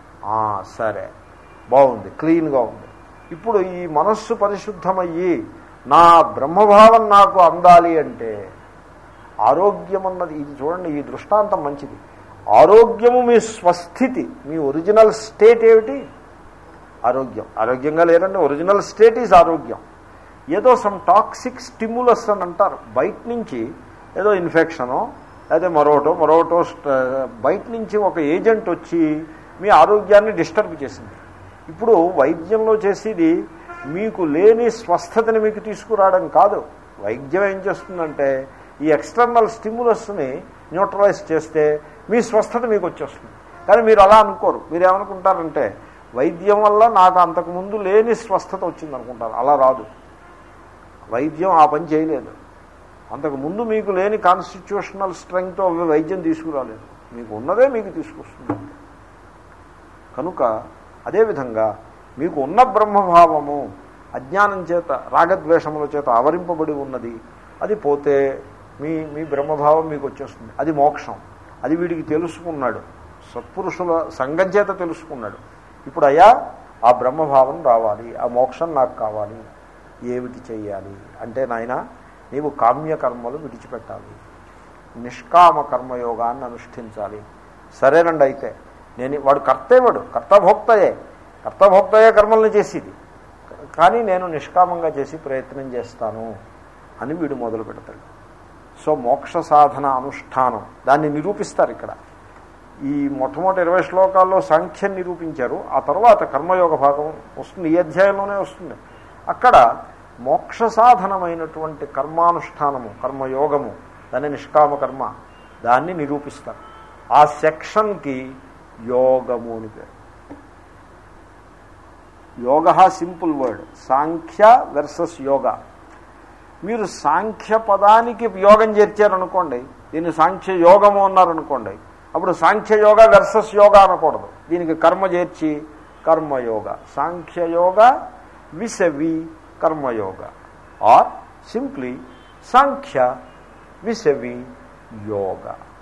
సరే బాగుంది క్లీన్గా ఉంది ఇప్పుడు ఈ మనస్సు పరిశుద్ధమయ్యి నా బ్రహ్మభావం నాకు అందాలి అంటే ఆరోగ్యం అన్నది ఇది చూడండి ఈ దృష్టాంతం మంచిది ఆరోగ్యము మీ స్వస్థితి మీ ఒరిజినల్ స్టేట్ ఏమిటి ఆరోగ్యం ఆరోగ్యంగా లేరండి ఒరిజినల్ స్టేట్ ఈజ్ ఆరోగ్యం ఏదో సమ్ టాక్సిక్ స్టిమ్యులస్ అని అంటారు బయట నుంచి ఏదో ఇన్ఫెక్షనో లేదా మరోటో మరోటో బయట నుంచి ఒక ఏజెంట్ వచ్చి మీ ఆరోగ్యాన్ని డిస్టర్బ్ చేసింది ఇప్పుడు వైద్యంలో చేసేది మీకు లేని స్వస్థతని మీకు తీసుకురావడం కాదు వైద్యం ఏం చేస్తుందంటే ఈ ఎక్స్టర్నల్ స్టిమ్యులస్ని న్యూట్రలైజ్ చేస్తే మీ స్వస్థత మీకు వచ్చేస్తుంది కానీ మీరు అలా అనుకోరు మీరు ఏమనుకుంటారంటే వైద్యం వల్ల నాకు అంతకుముందు లేని స్వస్థత వచ్చింది అనుకుంటారు అలా రాదు వైద్యం ఆ పని చేయలేదు అంతకు ముందు మీకు లేని కాన్స్టిట్యూషనల్ స్ట్రెంగ్తో వైద్యం తీసుకురాలేదు మీకు ఉన్నదే మీకు తీసుకొస్తుంది కనుక అదేవిధంగా మీకు ఉన్న బ్రహ్మభావము అజ్ఞానం చేత రాగద్వేషముల చేత ఆవరింపబడి ఉన్నది అది పోతే మీ మీ బ్రహ్మభావం మీకు వచ్చేస్తుంది అది మోక్షం అది వీడికి తెలుసుకున్నాడు సత్పురుషుల సంఘం చేత తెలుసుకున్నాడు ఇప్పుడు అయ్యా ఆ బ్రహ్మభావం రావాలి ఆ మోక్షం నాకు కావాలి ఏమిటి చెయ్యాలి అంటే నాయన నీవు కామ్యకర్మలు విడిచిపెట్టాలి నిష్కామ కర్మయోగాన్ని అనుష్ఠించాలి సరేనండి అయితే నేను వాడు కర్తేవాడు కర్తభోక్తయే కర్తభోక్తయే కర్మల్ని చేసేది కానీ నేను నిష్కామంగా చేసి ప్రయత్నం చేస్తాను అని వీడు మొదలు పెడతాడు సో మోక్ష సాధన అనుష్ఠానం దాన్ని నిరూపిస్తారు ఇక్కడ ఈ మొట్టమొదటి ఇరవై శ్లోకాల్లో సాంఖ్యం నిరూపించారు ఆ తర్వాత కర్మయోగ భాగం వస్తుంది ఈ అధ్యాయంలోనే వస్తుంది అక్కడ మోక్ష సాధనమైనటువంటి కర్మానుష్ఠానము కర్మయోగము దాన్ని నిష్కామ కర్మ దాన్ని నిరూపిస్తారు ఆ సెక్షన్కి యోగము అని పేరు యోగ సింపుల్ వర్డ్ సాంఖ్య వెర్సస్ యోగ మీరు సాంఖ్య పదానికి యోగం చేర్చారనుకోండి దీన్ని సాంఖ్య యోగము అన్నారనుకోండి అప్పుడు సాంఖ్య యోగ వెర్సస్ యోగ అనకూడదు దీనికి కర్మ చేర్చి కర్మయోగ సాంఖ్యయోగ విసవి కర్మయోగ ఆర్ సింప్లీ సాంఖ్య విసవి యోగ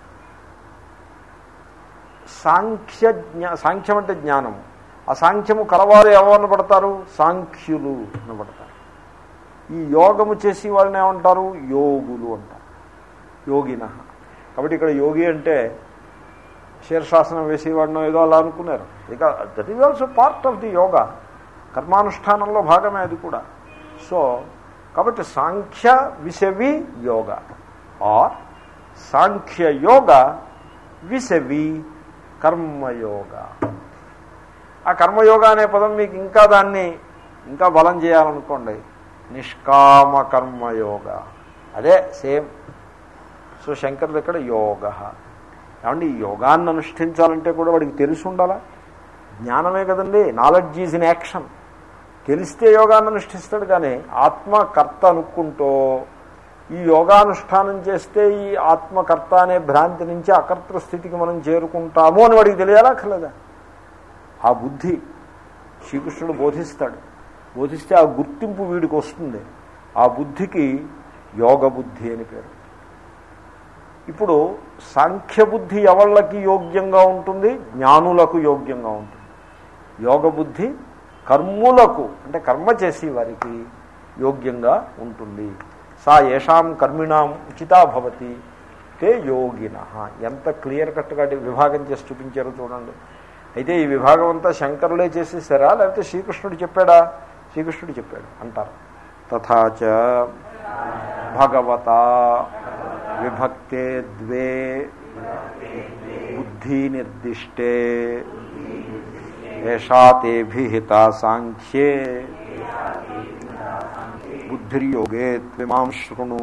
సాంఖ్య జ్ఞా సాంఖ్యం అంటే జ్ఞానము ఆ సాంఖ్యము కలవారు ఎవరు పడతారు సాంఖ్యులు అనబడతారు ఈ యోగము చేసి వాళ్ళని ఏమంటారు యోగులు అంటారు యోగిన కాబట్టి ఇక్కడ యోగి అంటే శీర్షాసనం వేసేవాడినో ఏదో అలా అనుకున్నారు ఇక that is also part of the yoga కర్మానుష్ఠానంలో భాగమే అది కూడా సో కాబట్టి సాంఖ్య విసవి యోగ ఆర్ సాంఖ్య యోగ విసవి కర్మయోగ ఆ కర్మయోగ అనే పదం మీకు ఇంకా దాన్ని ఇంకా బలం చేయాలనుకోండి నిష్కామ కర్మయోగ అదే సేమ్ సో శంకర్ ఇక్కడ యోగ ఏమండి ఈ యోగాన్ని అనుష్ఠించాలంటే కూడా వాడికి తెలిసి ఉండాలా జ్ఞానమే కదండి నాలెడ్జ్ ఈజ్ ఇన్ యాక్షన్ తెలిస్తే యోగాన్ని అనుష్ఠిస్తాడు కానీ ఆత్మకర్త అనుకుంటూ ఈ యోగానుష్ఠానం చేస్తే ఈ ఆత్మకర్త అనే భ్రాంతి నుంచి అకర్తృ స్థితికి మనం చేరుకుంటాము అని వాడికి తెలియాలా అక్కర్లేదా ఆ బుద్ధి శ్రీకృష్ణుడు బోధిస్తాడు బోధిస్తే ఆ గుర్తింపు వీడికి వస్తుంది ఆ బుద్ధికి యోగ బుద్ధి అని పేరు ఇప్పుడు సాంఖ్యబుద్ధి ఎవళ్ళకి యోగ్యంగా ఉంటుంది జ్ఞానులకు యోగ్యంగా ఉంటుంది యోగ బుద్ధి కర్ములకు అంటే కర్మ చేసే వారికి యోగ్యంగా ఉంటుంది సా ఏషాం కర్మిణాం ఉచితా భవతి తే యోగిన ఎంత క్లియర్ కట్గా విభాగం చేసి చూపించారో చూడండి అయితే ఈ విభాగం అంతా శంకరులే చేసేసారా లేకపోతే శ్రీకృష్ణుడు చెప్పాడా శ్రీకృష్ణుడు చెప్పాడు అంటారు తథాచ భగవత విభక్తే ద్వే బుద్ధి నిర్దిష్టే ఏషా తేభిహిత సాంఖ్యే బుద్ధిర్యోగే త్విమాం శృణు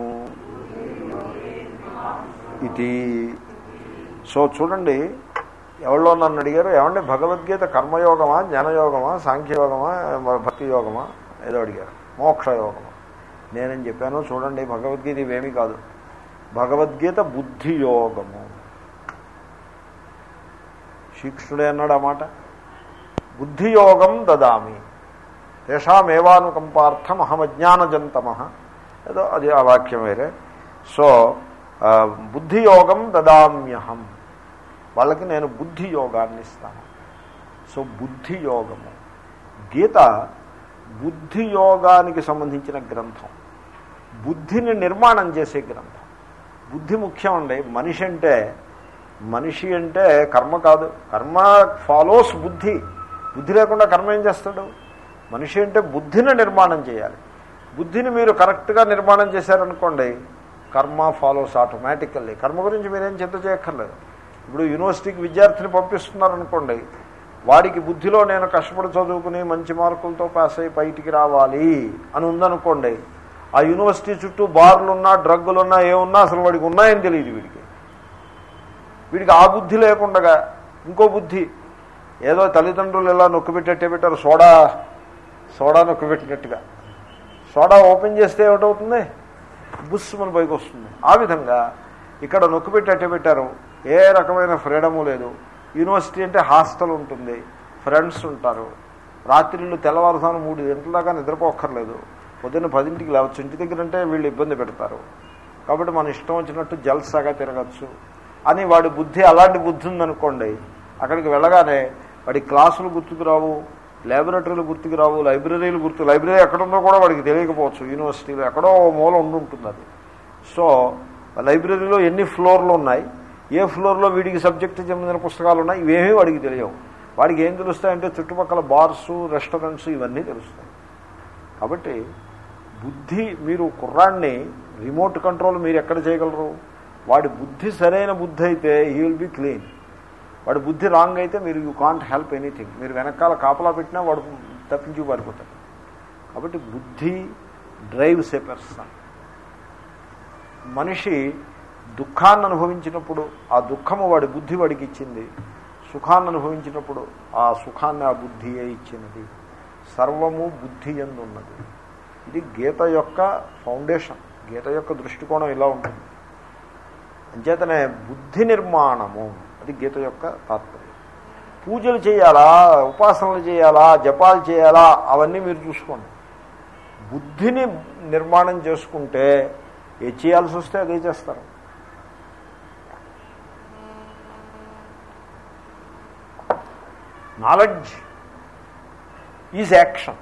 ఇది సో చూడండి ఎవరిలో నన్ను అడిగారు ఏమంటే భగవద్గీత కర్మయోగమా జ్ఞానయోగమా సాంఖ్యయోగమా భక్తి యోగమా ఏదో అడిగారు మోక్షయోగమా నేనేం చెప్పాను చూడండి భగవద్గీత ఇవేమీ కాదు భగవద్గీత బుద్ధి యోగము శ్రీకృష్ణుడే అన్నాడు ఆ మాట బుద్ధియోగం దదామి తేషామేవానుకంపార్థం అహమజ్ఞానజంతమ ఏదో అది ఆ వాక్యం వేరే సో బుద్ధియోగం దదామ్యహం వాళ్ళకి నేను బుద్ధి యోగాన్ని ఇస్తాను సో బుద్ధి యోగము గీత బుద్ధి యోగానికి సంబంధించిన గ్రంథం బుద్ధిని నిర్మాణం చేసే గ్రంథం బుద్ధి ముఖ్యం అండి మనిషి అంటే మనిషి అంటే కర్మ కాదు కర్మ ఫాలోస్ బుద్ధి బుద్ధి లేకుండా కర్మ ఏం చేస్తాడు మనిషి అంటే బుద్ధిని నిర్మాణం చేయాలి బుద్ధిని మీరు కరెక్ట్గా నిర్మాణం చేశారనుకోండి కర్మ ఫాలోస్ ఆటోమేటికల్లీ కర్మ గురించి మీరేం చింత చేయక్కర్లేదు ఇప్పుడు యూనివర్సిటీకి విద్యార్థిని పంపిస్తున్నారనుకోండి వాడికి బుద్ధిలో నేను కష్టపడి చదువుకుని మంచి మార్కులతో పాస్ అయ్యి బయటికి రావాలి అని ఉందనుకోండి ఆ యూనివర్సిటీ చుట్టూ బార్లున్నా డ్రగ్గులున్నా ఏమున్నా అసలు వాడికి ఉన్నాయని తెలియదు వీడికి వీడికి ఆ బుద్ధి లేకుండగా ఇంకో బుద్ధి ఏదో తల్లిదండ్రులు ఇలా నొక్కి పెట్టేట్టే పెట్టారు సోడా సోడా నొక్కి పెట్టినట్టుగా సోడా ఓపెన్ చేస్తే ఏమిటవుతుంది బుస్సుమని పైకి వస్తుంది ఆ విధంగా ఇక్కడ నొక్కి పెట్టేట్టే పెట్టారు ఏ రకమైన ఫ్రీడము లేదు యూనివర్సిటీ అంటే హాస్టల్ ఉంటుంది ఫ్రెండ్స్ ఉంటారు రాత్రిళ్ళు తెల్లవారుసాను మూడు గంటల దాకా నిద్రపోక్కర్లేదు పొద్దున్న పదింటికి లేవచ్చు ఇంటి దగ్గర అంటే వీళ్ళు ఇబ్బంది పెడతారు కాబట్టి మన ఇష్టం వచ్చినట్టు జల్సాగా తిరగచ్చు అని వాడి బుద్ధి అలాంటి బుద్ధి ఉందనుకోండి అక్కడికి వెళ్ళగానే వాడి క్లాసులు గుర్తుకు రావు లాబొరేటరీలు గుర్తుకు రావు లైబ్రరీలు గుర్తు లైబ్రరీ ఎక్కడుందో కూడా వాడికి తెలియకపోవచ్చు యూనివర్సిటీలో ఎక్కడో మూల ఉండుంటుంది అది సో లైబ్రరీలో ఎన్ని ఫ్లోర్లు ఉన్నాయి ఏ ఫ్లోర్లో వీడికి సబ్జెక్టు చెందిన పుస్తకాలు ఉన్నాయి ఇవేమీ వాడికి తెలియవు వాడికి ఏం తెలుస్తాయంటే చుట్టుపక్కల బార్సు రెస్టారెంట్స్ ఇవన్నీ తెలుస్తాయి కాబట్టి బుద్ధి మీరు కుర్రాన్ని రిమోట్ కంట్రోల్ మీరు ఎక్కడ చేయగలరు వాడి బుద్ధి సరైన బుద్ధి అయితే హీ విల్ బి క్లీన్ వాడి బుద్ధి రాంగ్ అయితే మీరు యూ కాంట్ హెల్ప్ ఎనీథింగ్ మీరు వెనకాల కాపలా పెట్టినా వాడు తప్పించి పారిపోతాడు కాబట్టి బుద్ధి డ్రైవ్స్ ఏ పర్సన్ మనిషి దుఃఖాన్ని అనుభవించినప్పుడు ఆ దుఃఖము వాడి బుద్ధి వాడికి ఇచ్చింది సుఖాన్ని అనుభవించినప్పుడు ఆ సుఖాన్ని ఆ బుద్ధియే ఇచ్చినది సర్వము బుద్ధి ఉన్నది ఇది గీత యొక్క ఫౌండేషన్ గీత యొక్క దృష్టికోణం ఇలా ఉంటుంది అంచేతనే బుద్ధి నిర్మాణము అది గీత యొక్క తాత్పర్యం పూజలు చేయాలా ఉపాసనలు చేయాలా జపాలు చేయాలా అవన్నీ మీరు చూసుకోండి బుద్ధిని నిర్మాణం చేసుకుంటే ఏ చేయాల్సి వస్తే అదే చేస్తారు నాలెడ్జ్ ఈజ్ యాక్షన్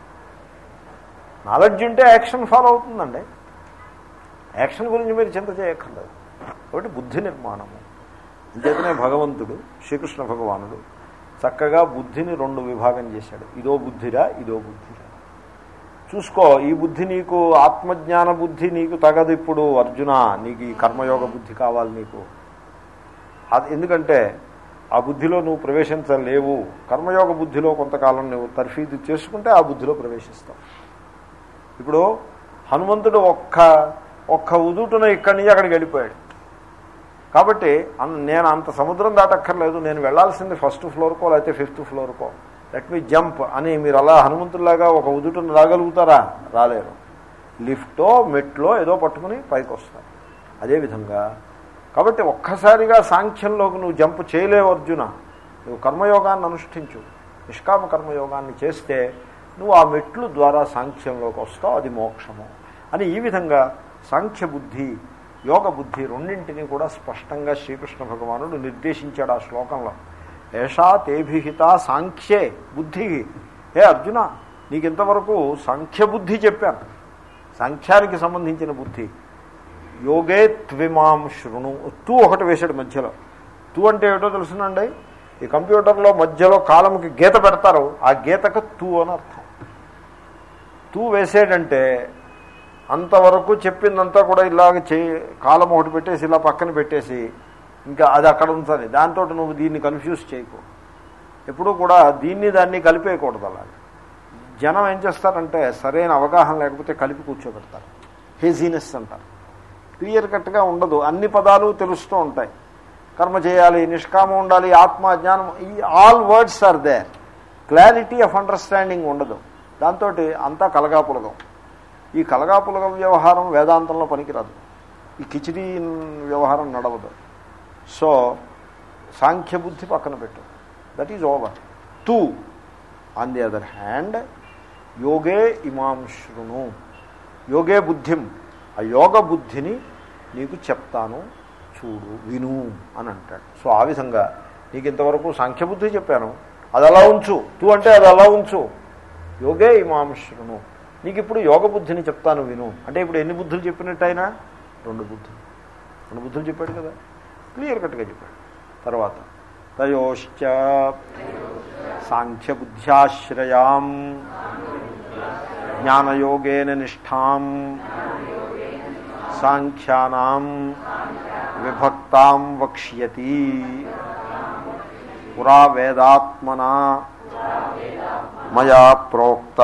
నాలెడ్జ్ ఉంటే యాక్షన్ ఫాలో అవుతుందండి యాక్షన్ గురించి మీరు చింత చేయక్కర్లేదు కాబట్టి బుద్ధి నిర్మాణము అంచేతనే భగవంతుడు శ్రీకృష్ణ భగవానుడు చక్కగా బుద్ధిని రెండు విభాగం చేశాడు ఇదో బుద్ధిరా ఇదో బుద్ధిరా చూసుకో ఈ బుద్ధి నీకు ఆత్మజ్ఞాన బుద్ధి నీకు తగదు ఇప్పుడు అర్జున నీకు ఈ కర్మయోగ బుద్ధి కావాలి నీకు అది ఎందుకంటే ఆ బుద్ధిలో నువ్వు ప్రవేశించలేవు కర్మయోగ బుద్ధిలో కొంతకాలం నువ్వు తర్ఫీదు చేసుకుంటే ఆ బుద్ధిలో ప్రవేశిస్తావు ఇప్పుడు హనుమంతుడు ఒక్క ఒక్క ఉదుటున ఇక్కడి నుంచి అక్కడికి వెళ్ళిపోయాడు కాబట్టి నేను అంత సముద్రం దాటక్కర్లేదు నేను వెళ్లాల్సింది ఫస్ట్ ఫ్లోర్కో లేకపోతే ఫిఫ్త్ ఫ్లోర్కో లెట్ మీ జంప్ అని మీరు అలా హనుమంతులాగా ఒక ఉదుటును రాగలుగుతారా రాలేరు లిఫ్టో మెట్లో ఏదో పట్టుకుని పైకి వస్తారు అదేవిధంగా కాబట్టి ఒక్కసారిగా సాంఖ్యంలోకి నువ్వు జంప్ చేయలేవు అర్జున నువ్వు కర్మయోగాన్ని అనుష్ఠించు నిష్కామ కర్మయోగాన్ని చేస్తే నువ్వు ఆ మెట్లు ద్వారా సాంఖ్యంలోకి వస్తావు అది మోక్షము అని ఈ విధంగా సాంఖ్య బుద్ధి యోగ బుద్ధి రెండింటినీ కూడా స్పష్టంగా శ్రీకృష్ణ భగవానుడు నిర్దేశించాడు ఆ శ్లోకంలో ఏషా తేభిహిత సాంఖ్యే బుద్ధి ఏ అర్జున నీకు ఇంతవరకు సాంఖ్య బుద్ధి చెప్పాను సాంఖ్యానికి సంబంధించిన బుద్ధి యోగే త్విమాం శృణు తూ ఒకటి వేశాడు మధ్యలో తూ అంటే ఏటో తెలుసునండి ఈ కంప్యూటర్లో మధ్యలో కాలంకి గీత పెడతారు ఆ గీతకు తూ అని అర్థం తూ వేసేటంటే అంతవరకు చెప్పిందంతా కూడా ఇలాగ చే కాలం ఒకటి పెట్టేసి ఇలా పక్కన పెట్టేసి ఇంకా అది అక్కడ ఉంటుంది దాంతో నువ్వు దీన్ని కన్ఫ్యూజ్ చేయకు ఎప్పుడూ కూడా దీన్ని దాన్ని కలిపేయకూడదు అలాగే జనం ఏం చేస్తారంటే సరైన అవగాహన లేకపోతే కలిపి కూర్చోబెడతారు హేజీనెస్ అంటారు క్లియర్ కట్గా ఉండదు అన్ని పదాలు తెలుస్తూ ఉంటాయి కర్మ చేయాలి నిష్కామం ఉండాలి ఆత్మ జ్ఞానం ఈ all words are there clarity of understanding ఉండదు దాంతో అంతా కలగాపులగం ఈ కలగాపులగం వ్యవహారం వేదాంతంలో పనికిరాదు ఈ కిచిడి వ్యవహారం నడవదు సో సాంఖ్యబుద్ధి పక్కన పెట్టు that is over two on the other hand యోగే ఇమాం శృణు యోగే బుద్ధిం ఆ యోగ బుద్ధిని నీకు చెప్తాను చూడు విను అని అంటాడు సో ఆ విధంగా నీకు ఇంతవరకు సాంఖ్యబుద్ధి చెప్పాను అది అలా ఉంచు తూ అంటే అది అలా ఉంచు యోగే ఇమాం శృణు నీకు ఇప్పుడు యోగ బుద్ధిని చెప్తాను విను అంటే ఇప్పుడు ఎన్ని బుద్ధులు చెప్పినట్టయినా రెండు బుద్ధులు రెండు బుద్ధులు చెప్పాడు కదా క్లియర్ కట్గా చెప్పాడు తర్వాత తయోశ్చ సాంఖ్యబుద్ధ్యాశ్రయాం జ్ఞానయోగేన నిష్టాం సాంఖ్యానాం విభక్తాం వక్ష్యతి పురా వేదాత్మనా మయా ప్రోక్త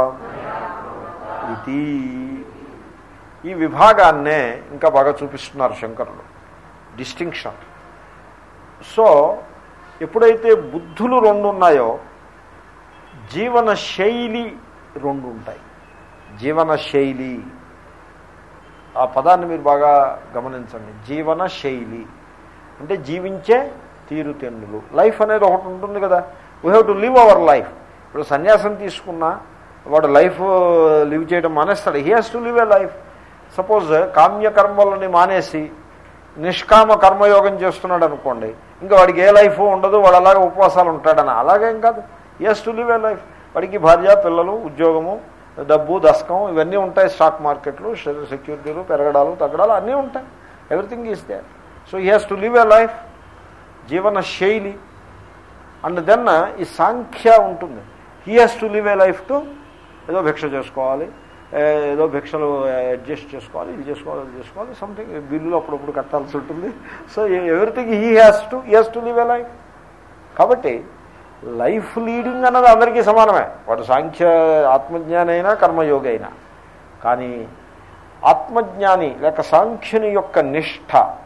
ఇది ఈ విభాగాన్నే ఇంకా బాగా చూపిస్తున్నారు శంకరులు డిస్టింక్షన్ సో ఎప్పుడైతే బుద్ధులు రెండు ఉన్నాయో జీవన శైలి రెండు ఉంటాయి జీవన శైలి ఆ పదాన్ని మీరు బాగా గమనించండి జీవన శైలి అంటే జీవించే తీరుతెన్నులు లైఫ్ అనేది ఒకటి ఉంటుంది కదా we have to live our life ఇప్పుడు సన్యాసం తీసుకున్నా వాడు లైఫ్ లివ్ చేయడం మానేస్తాడు he has to live a life suppose కామ్యకర్మలని మానేసి నిష్కామ కర్మయోగం చేస్తున్నాడు అనుకోండి ఇంకా వాడికి ఏ లైఫ్ ఉండదు వాడు అలాగే ఉపవాసాలు ఉంటాడని అలాగేం కాదు has to live a life వాడికి భార్య పిల్లలు ఉద్యోగము డబ్బు దశకం ఇవన్నీ ఉంటాయి స్టాక్ మార్కెట్లు సెక్యూరిటీలు పెరగడాలు తగ్గడాలు అన్నీ ఉంటాయి everything is there so he has to live a life జీవన శైలి అండ్ దెన్ ఈ సాంఖ్య ఉంటుంది he has to live a life to ఏదో భిక్ష చేసుకోవాలి ఏ, ఏదో భిక్షలు అడ్జస్ట్ చేసుకోవాలి ఇది చేసుకోవాలి అది చేసుకోవాలి సంథింగ్ బిల్లులు అప్పుడప్పుడు కట్టాల్సి ఉంటుంది so everything he has to he has to live a life కాబట్టి లైఫ్ లీడింగ్ అన్నది అందరికీ సమానమే వాడు సాంఖ్య ఆత్మజ్ఞాని అయినా కర్మయోగి అయినా కానీ ఆత్మజ్ఞాని లేక సాంఖ్యుని యొక్క నిష్ఠ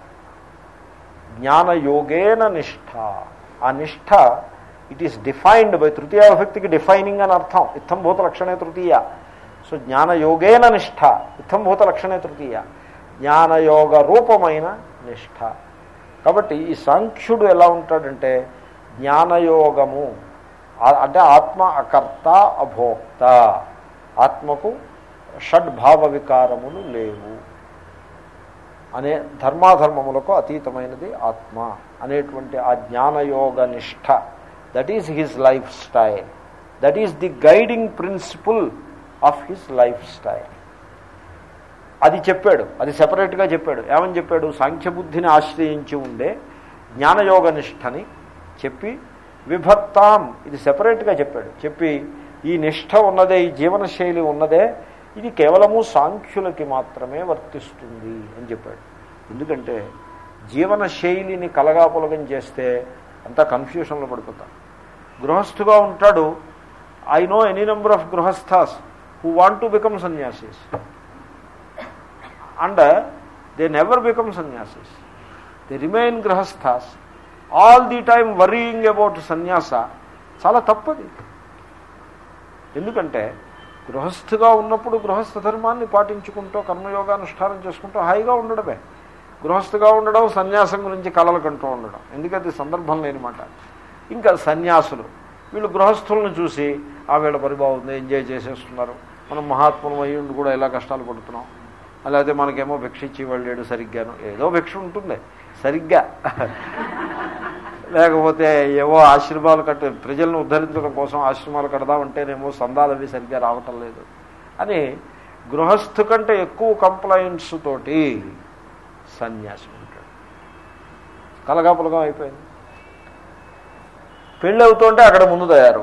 జ్ఞానయోగేన నిష్ఠ ఆ నిష్ఠ ఇట్ ఈస్ డిఫైన్డ్ బై తృతీయ విభక్తికి డిఫైనింగ్ అని అర్థం ఇత్తంభూత లక్షణే తృతీయ సో జ్ఞానయోగేన నిష్ఠ ఇత్తంభూత లక్షణే తృతీయ జ్ఞానయోగ రూపమైన నిష్ఠ కాబట్టి ఈ సాంఖ్యుడు ఎలా ఉంటాడంటే జ్ఞానయోగము ఆ- అంటే ఆత్మ అకర్త అభోక్త ఆత్మకు షడ్భావ వికారములు లేవు అనే ధర్మాధర్మములకు అతీతమైనది ఆత్మ అనేటువంటి ఆ జ్ఞానయోగ నిష్ఠ that is his lifestyle that is the guiding principle of his lifestyle అది చెప్పాడు అది సెపరేట్గా చెప్పాడు ఏమని చెప్పాడు సాంఖ్యబుద్ధిని ఆశ్రయించి ఉండే జ్ఞానయోగ నిష్టని చెప్పి విభక్తాం ఇది సెపరేట్గా చెప్పాడు చెప్పి ఈ నిష్ఠ ఉన్నదే ఈ జీవనశైలి ఉన్నదే ఇది కేవలము సాంఖ్యులకి మాత్రమే వర్తిస్తుంది అని చెప్పాడు ఎందుకంటే జీవనశైలిని కలగాపులగం చేస్తే అంతా కన్ఫ్యూషన్లో పడిపోతాం గృహస్థుగా ఉంటాడు I know any number of గృహస్థాస్ హూ వాంట్ టు బికమ్ సన్యాసీస్ అండ్ దే నెవర్ బికమ్ సన్యాసీస్ దే రిమైన్ గృహస్థాస్ all the time worrying about సన్యాస చాలా తప్పది ఎందుకంటే గృహస్థుగా ఉన్నప్పుడు గృహస్థ ధర్మాన్ని పాటించుకుంటూ కర్మయోగానుష్ఠానం చేసుకుంటూ హాయిగా ఉండడమే గృహస్థుగా ఉండడం సన్యాసం గురించి కలలు కంటూ ఉండడం ఎందుకంటే సందర్భం లేని మాట ఇంకా సన్యాసులు వీళ్ళు గృహస్థులను చూసి ఆ వీళ్ళ పని బాగుంది ఎంజాయ్ చేసేస్తున్నారు మనం మహాత్ములం అయ్యి ఉండి కూడా ఎలా కష్టాలు పడుతున్నాం అలాగే మనకేమో భిక్ష ఇచ్చి వెళ్ళాడు సరిగ్గాను ఏదో భిక్ష ఉంటుంది సరిగ్గా లేకపోతే ఏవో ఆశ్రమాలు కట్ట ప్రజలను ఉద్ధరించడం కోసం ఆశ్రమాలు కడదామంటేనేమో సందాలు అవి సరిగ్గా రావటం లేదు అని గృహస్థు కంటే ఎక్కువ కంప్లైంట్స్ తోటి సన్యాసి ఉంటాడు కలగాపులగం అయిపోయింది పెళ్ళి అవుతుంటే అక్కడ ముందు తయారు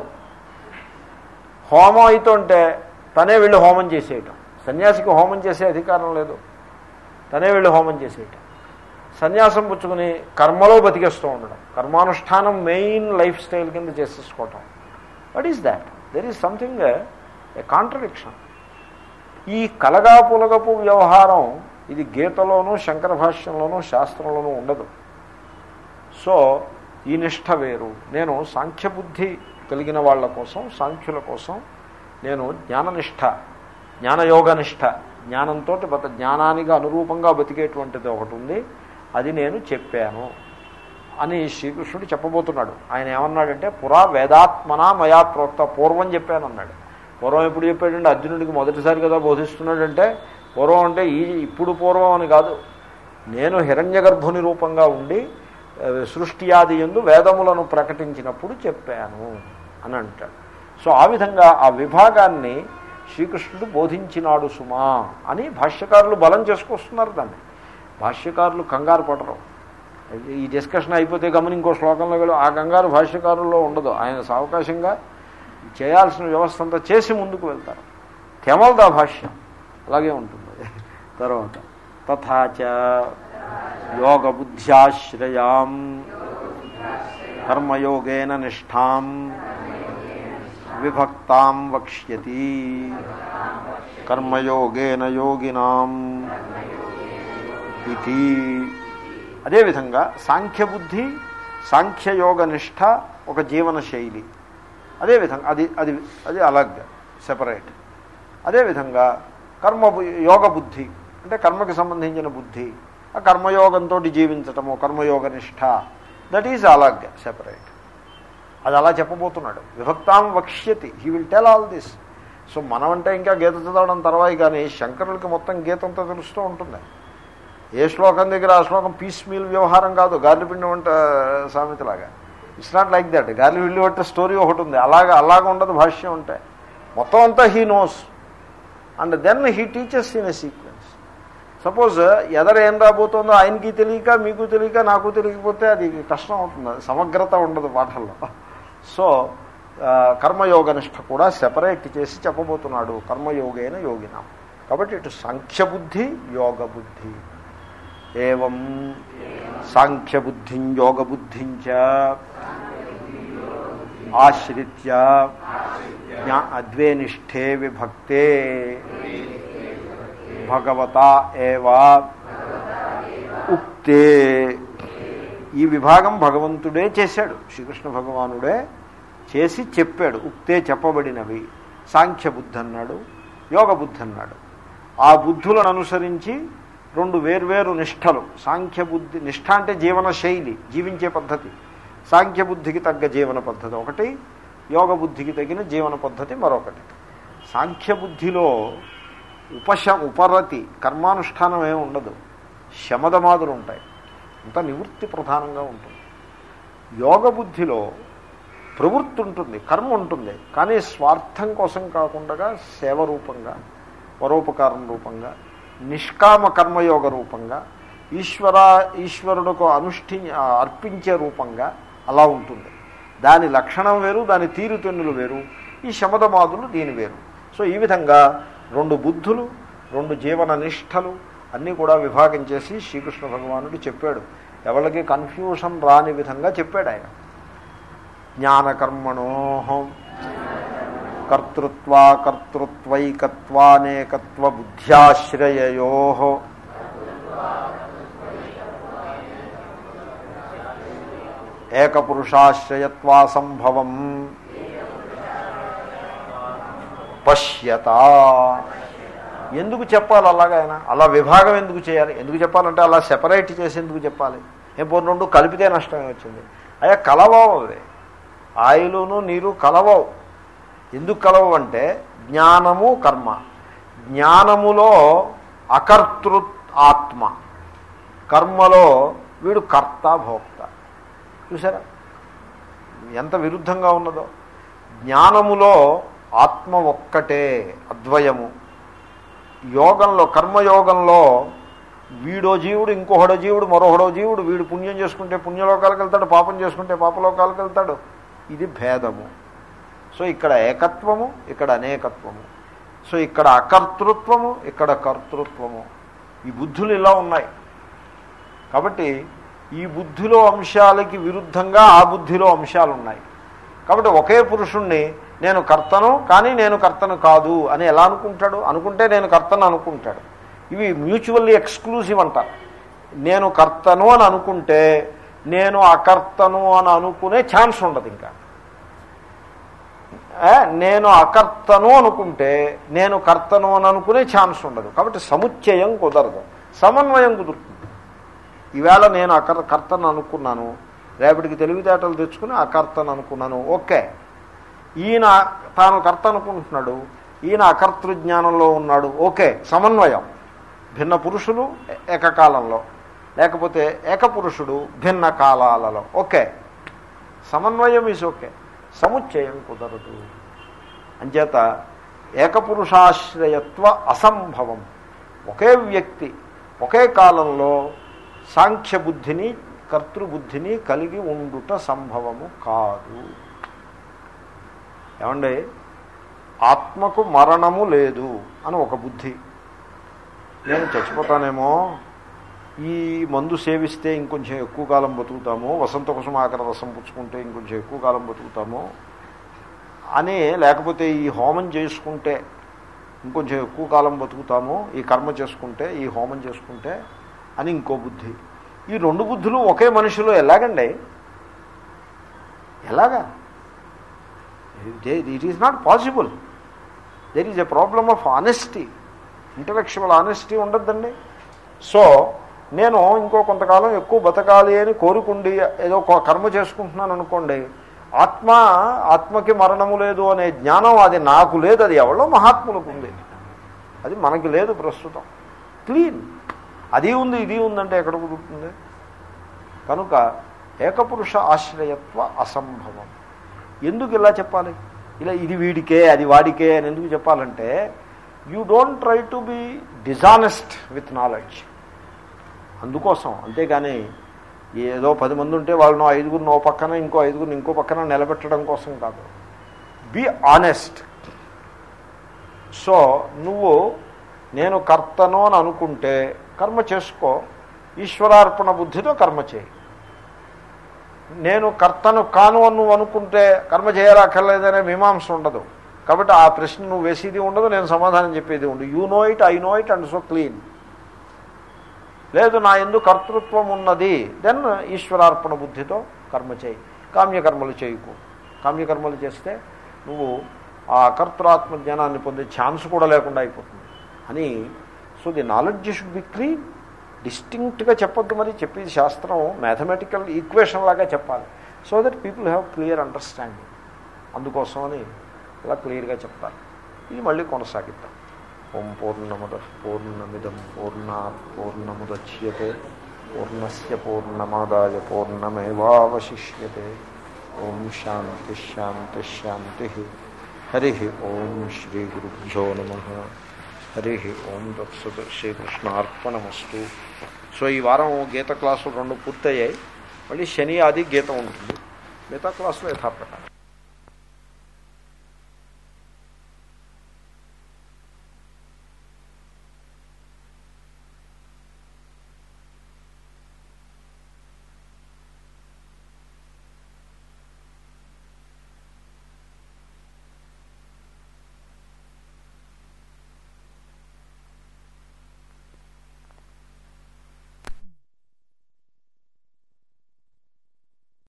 హోమం అవుతుంటే తనే వెళ్ళి హోమం చేసేయటం సన్యాసికి హోమం చేసే అధికారం లేదు తనే వెళ్ళి హోమం చేసేయటం సన్యాసం పుచ్చుకుని కర్మలో బతికేస్తూ ఉండడం కర్మానుష్ఠానం మెయిన్ లైఫ్ స్టైల్ కింద చేసేసుకోవటం what is that there is something a contradiction ఈ కలగాపులగపు వ్యవహారం ఇది గీతలోనూ శంకర భాష్యంలోనూ శాస్త్రంలోనూ ఉండదు సో ఈ నిష్ఠ వేరు నేను సాంఖ్యబుద్ధి కలిగిన వాళ్ళ కోసం సాంఖ్యుల కోసం నేను జ్ఞాననిష్ట జ్ఞానయోగ నిష్ట జ్ఞానంతో బత జ్ఞానానికి అనురూపంగా బతికేటువంటిది ఒకటి ఉంది అది నేను చెప్పాను అని శ్రీకృష్ణుడు చెప్పబోతున్నాడు ఆయన ఏమన్నాడంటే పురా వేదాత్మనా మయా ప్రోక్త పూర్వం చెప్పాను అన్నాడు పూర్వం ఎప్పుడు చెప్పాడంటే అర్జునుడికి మొదటిసారి కదా బోధిస్తున్నాడంటే పూర్వం అంటే ఈ ఇప్పుడు పూర్వం అని కాదు నేను హిరణ్య గర్భుని రూపంగా ఉండి ఆ, సృష్టి ఆది ఎందు వేదములను ప్రకటించినప్పుడు చెప్పాను అని అంటాడు సో ఆ విధంగా ఆ విభాగాన్ని శ్రీకృష్ణుడు బోధించినాడు సుమా అని భాష్యకారులు బలం చేసుకొస్తున్నారు దాన్ని భాష్యకారులు కంగారు పడరు ఈ డిస్కషన్ అయిపోతే గమని ఇంకో శ్లోకంలో వెళ్ళి ఆ కంగారు భాష్యకారుల్లో ఉండదు ఆయన సావకాశంగా చేయాల్సిన వ్యవస్థ అంతా చేసి ముందుకు వెళ్తారు కెమల్దా భాష్యం అలాగే ఉంటుంది తర్వాత తథాచ యోగ బుద్ధ్యాశ్రయాం కర్మయోగేన నిష్ఠాం విభక్తాం వక్ష్యతి కర్మయోగేన యోగినాం ఇది అదేవిధంగా సాంఖ్యబుద్ధి సాంఖ్యయోగ నిష్ఠ ఒక జీవన శైలి అదేవిధంగా అది అది అది అలగ్ సెపరేట్ అదేవిధంగా కర్మ బు- యోగ బుద్ధి అంటే కర్మకి సంబంధించిన బుద్ధి ఆ కర్మయోగంతో జీవించటము కర్మయోగ నిష్ఠ దట్ ఈజ్ అలాగ్ సెపరేట్ అది అలా చెప్పబోతున్నాడు విభక్తాం వక్ష్యతి he will tell all this so మనం అంటే ఇంకా గీత చదవడం తర్వాత కానీ శంకరులకి మొత్తం గీతంతో తెలుస్తూ ఉంటుంది ఏ శ్లోకం దగ్గర ఆ శ్లోకం పీస్ మీల్ వ్యవహారం కాదు గార్లి పిండి వంట సామెతలాగా ఇట్స్ నాట్ లైక్ దట్ గార్లి పిండి వంట స్టోరీ ఒకటి ఉంది అలాగా అలాగ ఉండదు భాష్యం ఉంటే మొత్తం అంతా he knows and then he teaches in a sequence suppose ఎదర ఏం రాబోతుందో ఆయనకి తెలియక మీకు తెలియక నాకు తెలియకపోతే అది కష్టం అవుతుంది అది సమగ్రత ఉండదు పాఠంలో సో ఆ, కర్మయోగనిష్ట కూడా సెపరేట్ చేసి చెప్పబోతున్నాడు కర్మయోగైన యోగిన కాబట్టి ఇటు సాంఖ్యబుద్ధి యోగ బుద్ధి ఏం సాంఖ్యబుద్ధిం యోగబుద్ధించ ఆశ్రిత్య జ్ఞా- అద్వేనిష్ఠే విభక్తే భగవత ఏవా ఉక్తే ఈ విభాగం భగవంతుడే చేశాడు శ్రీకృష్ణ భగవానుడే చేసి చెప్పాడు ఉక్తే చెప్పబడినవి సాంఖ్య బుద్ధి అన్నాడు యోగ బుద్ధి అన్నాడు ఆ బుద్ధులను అనుసరించి రెండు వేర్వేరు నిష్టలు సాంఖ్య బుద్ధి నిష్ఠ అంటే జీవన శైలి జీవించే పద్ధతి సాంఖ్య బుద్ధికి తగ్గ జీవన పద్ధతి ఒకటి యోగ బుద్ధికి తగిన జీవన పద్ధతి మరొకటి సాంఖ్య బుద్ధిలో ఉపశ ఉపరతి కర్మానుష్ఠానం ఏమి ఉండదు శమదమాదులు ఉంటాయి అంతా నివృత్తి ప్రధానంగా ఉంటుంది యోగ బుద్ధిలో ప్రవృత్తి ఉంటుంది కర్మ ఉంటుంది కానీ స్వార్థం కోసం కాకుండా సేవ రూపంగా పరోపకారం రూపంగా నిష్కామ కర్మయోగ రూపంగా ఈశ్వర ఈశ్వరుడుకు అనుష్ఠి అర్పించే రూపంగా అలా ఉంటుంది దాని లక్షణం వేరు దాని తీరుతెన్నులు వేరు ఈ శమదమాదులు దీని వేరు సో ఈ విధంగా రెండు బుద్ధులు రెండు జీవన నిష్టలు అన్నీ కూడా విభాగం చేసి శ్రీకృష్ణ భగవానుడు చెప్పాడు ఎవరికి కన్ఫ్యూషన్ రాని విధంగా చెప్పాడు ఆయన జ్ఞానకర్మణో కర్తృత్వా కర్తృత్వైకత్వానేకత్వ బుద్ధ్యాశ్రయయో ఏకపురుషాశ్రయత్వా సంభవం పశ్యత ఎందుకు చెప్పాలి అలాగా ఆయన అలా విభాగం ఎందుకు చేయాలి ఎందుకు చెప్పాలంటే అలా సెపరేట్ చేసి ఎందుకు చెప్పాలి ఏం పోనీ రెండు కలిపితే నష్టమే వచ్చింది అయ్యా కలవవు అవి ఆయిలును నీరు కలవవు ఎందుకు కలవవు అంటే జ్ఞానము కర్మ జ్ఞానములో అకర్తృ ఆత్మ కర్మలో వీడు కర్త భోక్త చూసారా ఎంత విరుద్ధంగా ఉన్నదో జ్ఞానములో ఆత్మ ఒక్కటే అద్వయము యోగంలో కర్మయోగంలో వీడో జీవుడు ఇంకొకడో జీవుడు మరొకడో జీవుడు వీడు పుణ్యం చేసుకుంటే పుణ్యలోకాలకు వెళ్తాడు పాపం చేసుకుంటే పాపలోకాలకు వెళ్తాడు ఇది భేదము సో ఇక్కడ ఏకత్వము ఇక్కడ అనేకత్వము సో ఇక్కడ అకర్తృత్వము ఇక్కడ కర్తృత్వము ఈ బుద్ధులు ఇలా ఉన్నాయి కాబట్టి ఈ బుద్ధిలో అంశాలకి విరుద్ధంగా ఆ బుద్ధిలో అంశాలు ఉన్నాయి కాబట్టి ఒకే పురుషుణ్ణి నేను కర్తను కానీ నేను కర్తను కాదు అని ఎలా అనుకుంటాడు అనుకుంటే నేను కర్తను అనుకుంటాడు ఇవి మ్యూచువల్లీ ఎక్స్క్లూజివ్ అంటారు నేను కర్తను అని అనుకుంటే నేను అకర్తను అని అనుకునే ఛాన్స్ ఉండదు ఇంకా ఏ, నేను అకర్తను అనుకుంటే నేను కర్తను అని అనుకునే ఛాన్స్ ఉండదు కాబట్టి సముచ్చయం కుదరదు సమన్వయం కుదురుతుంది ఈవేళ నేను అకర్ కర్తను అనుకున్నాను రేపటికి తెలివితేటలు తెచ్చుకుని అకర్తను అనుకున్నాను ఓకే ఈయన తాను కర్త అనుకుంటున్నాడు ఈయన అకర్తృజ్ఞానంలో ఉన్నాడు ఓకే సమన్వయం భిన్న పురుషులు ఏ- ఏకకాలంలో లేకపోతే ఏకపురుషుడు భిన్న కాలాలలో ఓకే సమన్వయం ఈజ్ ఓకే సముచ్చయం కుదరదు అంచేత ఏకపురుషాశ్రయత్వ అసంభవం ఒకే వ్యక్తి ఒకే కాలంలో సాంఖ్య బుద్ధిని కర్తృబుద్ధిని కలిగి ఉండుట సంభవము కాదు ఏమండి ఆత్మకు మరణము లేదు అని ఒక బుద్ధి నేను చచ్చిపోతానేమో ఈ మందు సేవిస్తే ఇంకొంచెం ఎక్కువ కాలం బతుకుతాము వసంత కుసుమాకర రసం పుచ్చుకుంటే ఇంకొంచెం ఎక్కువ కాలం బతుకుతాము అని లేకపోతే ఈ హోమం చేసుకుంటే ఇంకొంచెం ఎక్కువ కాలం బతుకుతాము ఈ కర్మ చేసుకుంటే ఈ హోమం చేసుకుంటే అని ఇంకో బుద్ధి ఈ రెండు బుద్ధులు ఒకే మనిషిలో ఎలాగండి ఎలాగా it is not possible there is a problem of honesty intellectual honesty ఉండద్దండి సో నేను ఇంకో కొంతకాలం ఎక్కువ బతకాలి అని కోరుకుండి ఏదో ఒక కర్మ చేసుకుంటున్నాను అనుకోండి ఆత్మ ఆత్మకి మరణము లేదు అనే జ్ఞానం అది నాకు లేదు అది ఎవరో మహాత్ములకు ఉంది అది మనకి లేదు ప్రస్తుతం క్లీన్ అది ఉంది ఇది ఉందంటే ఎక్కడ కుదురుతుంది కనుక ఏకపురుష ఆశ్రయత్వ అసంభవం ఎందుకు ఇలా చెప్పాలి ఇలా ఇది వీడికే అది వాడికే అని ఎందుకు చెప్పాలంటే you don't try to be dishonest with knowledge అందుకోసం అంతేగాని ఏదో పది మంది ఉంటే వాళ్ళను ఐదుగురిని ఓ పక్కన ఇంకో ఐదుగురిని ఇంకో పక్కన నిలబెట్టడం కోసం కాదు బీ ఆనెస్ట్ సో నువ్వు నేను కర్తను అని అనుకుంటే కర్మ చేసుకో ఈశ్వరార్పణ బుద్ధితో కర్మ చేయి నేను కర్తను కాను అని నువ్వు అనుకుంటే కర్మ చేయరాక్కర్లేదనే మీమాంస ఉండదు కాబట్టి ఆ ప్రశ్న నువ్వు వేసేది ఉండదు నేను సమాధానం చెప్పేది ఉండదు you know it I know it and so clean లేదు నా ఎందు కర్తృత్వం ఉన్నది దెన్ ఈశ్వరార్పణ బుద్ధితో కర్మ చేయి కామ్యకర్మలు చేయకు కామ్యకర్మలు చేస్తే నువ్వు ఆ కర్తృత్వాత్మ జ్ఞానాన్ని పొందే ఛాన్స్ కూడా లేకుండా అయిపోతుంది అని so the knowledge should be clean డిస్టింక్ట్గా చెప్పొద్దు మరి చెప్పేది శాస్త్రం మ్యాథమెటికల్ ఈక్వేషన్ లాగా చెప్పాలి so that people have clear understanding అందుకోసమని ఇలా క్లియర్గా చెప్తారు ఇది మళ్ళీ కొనసాగిద్దాం ఓం పూర్ణముద పూర్ణమిదం పూర్ణా పూర్ణముద్యతే పూర్ణస్ పూర్ణమాదాయ పూర్ణమేవాశిష్యతే ఓం శాంతి శాంతి శాంతి హరి ఓం శ్రీ గురుభ్యో నమ హరి ఓం తత్సత్ శ్రీకృష్ణార్పణమస్తు సో ఈ వారం గీత క్లాసులు రెండు పూర్తయ్యాయి మళ్ళీ శని ఆది గీత ఉంటుంది మిగతా క్లాసులో యథాప్రకారం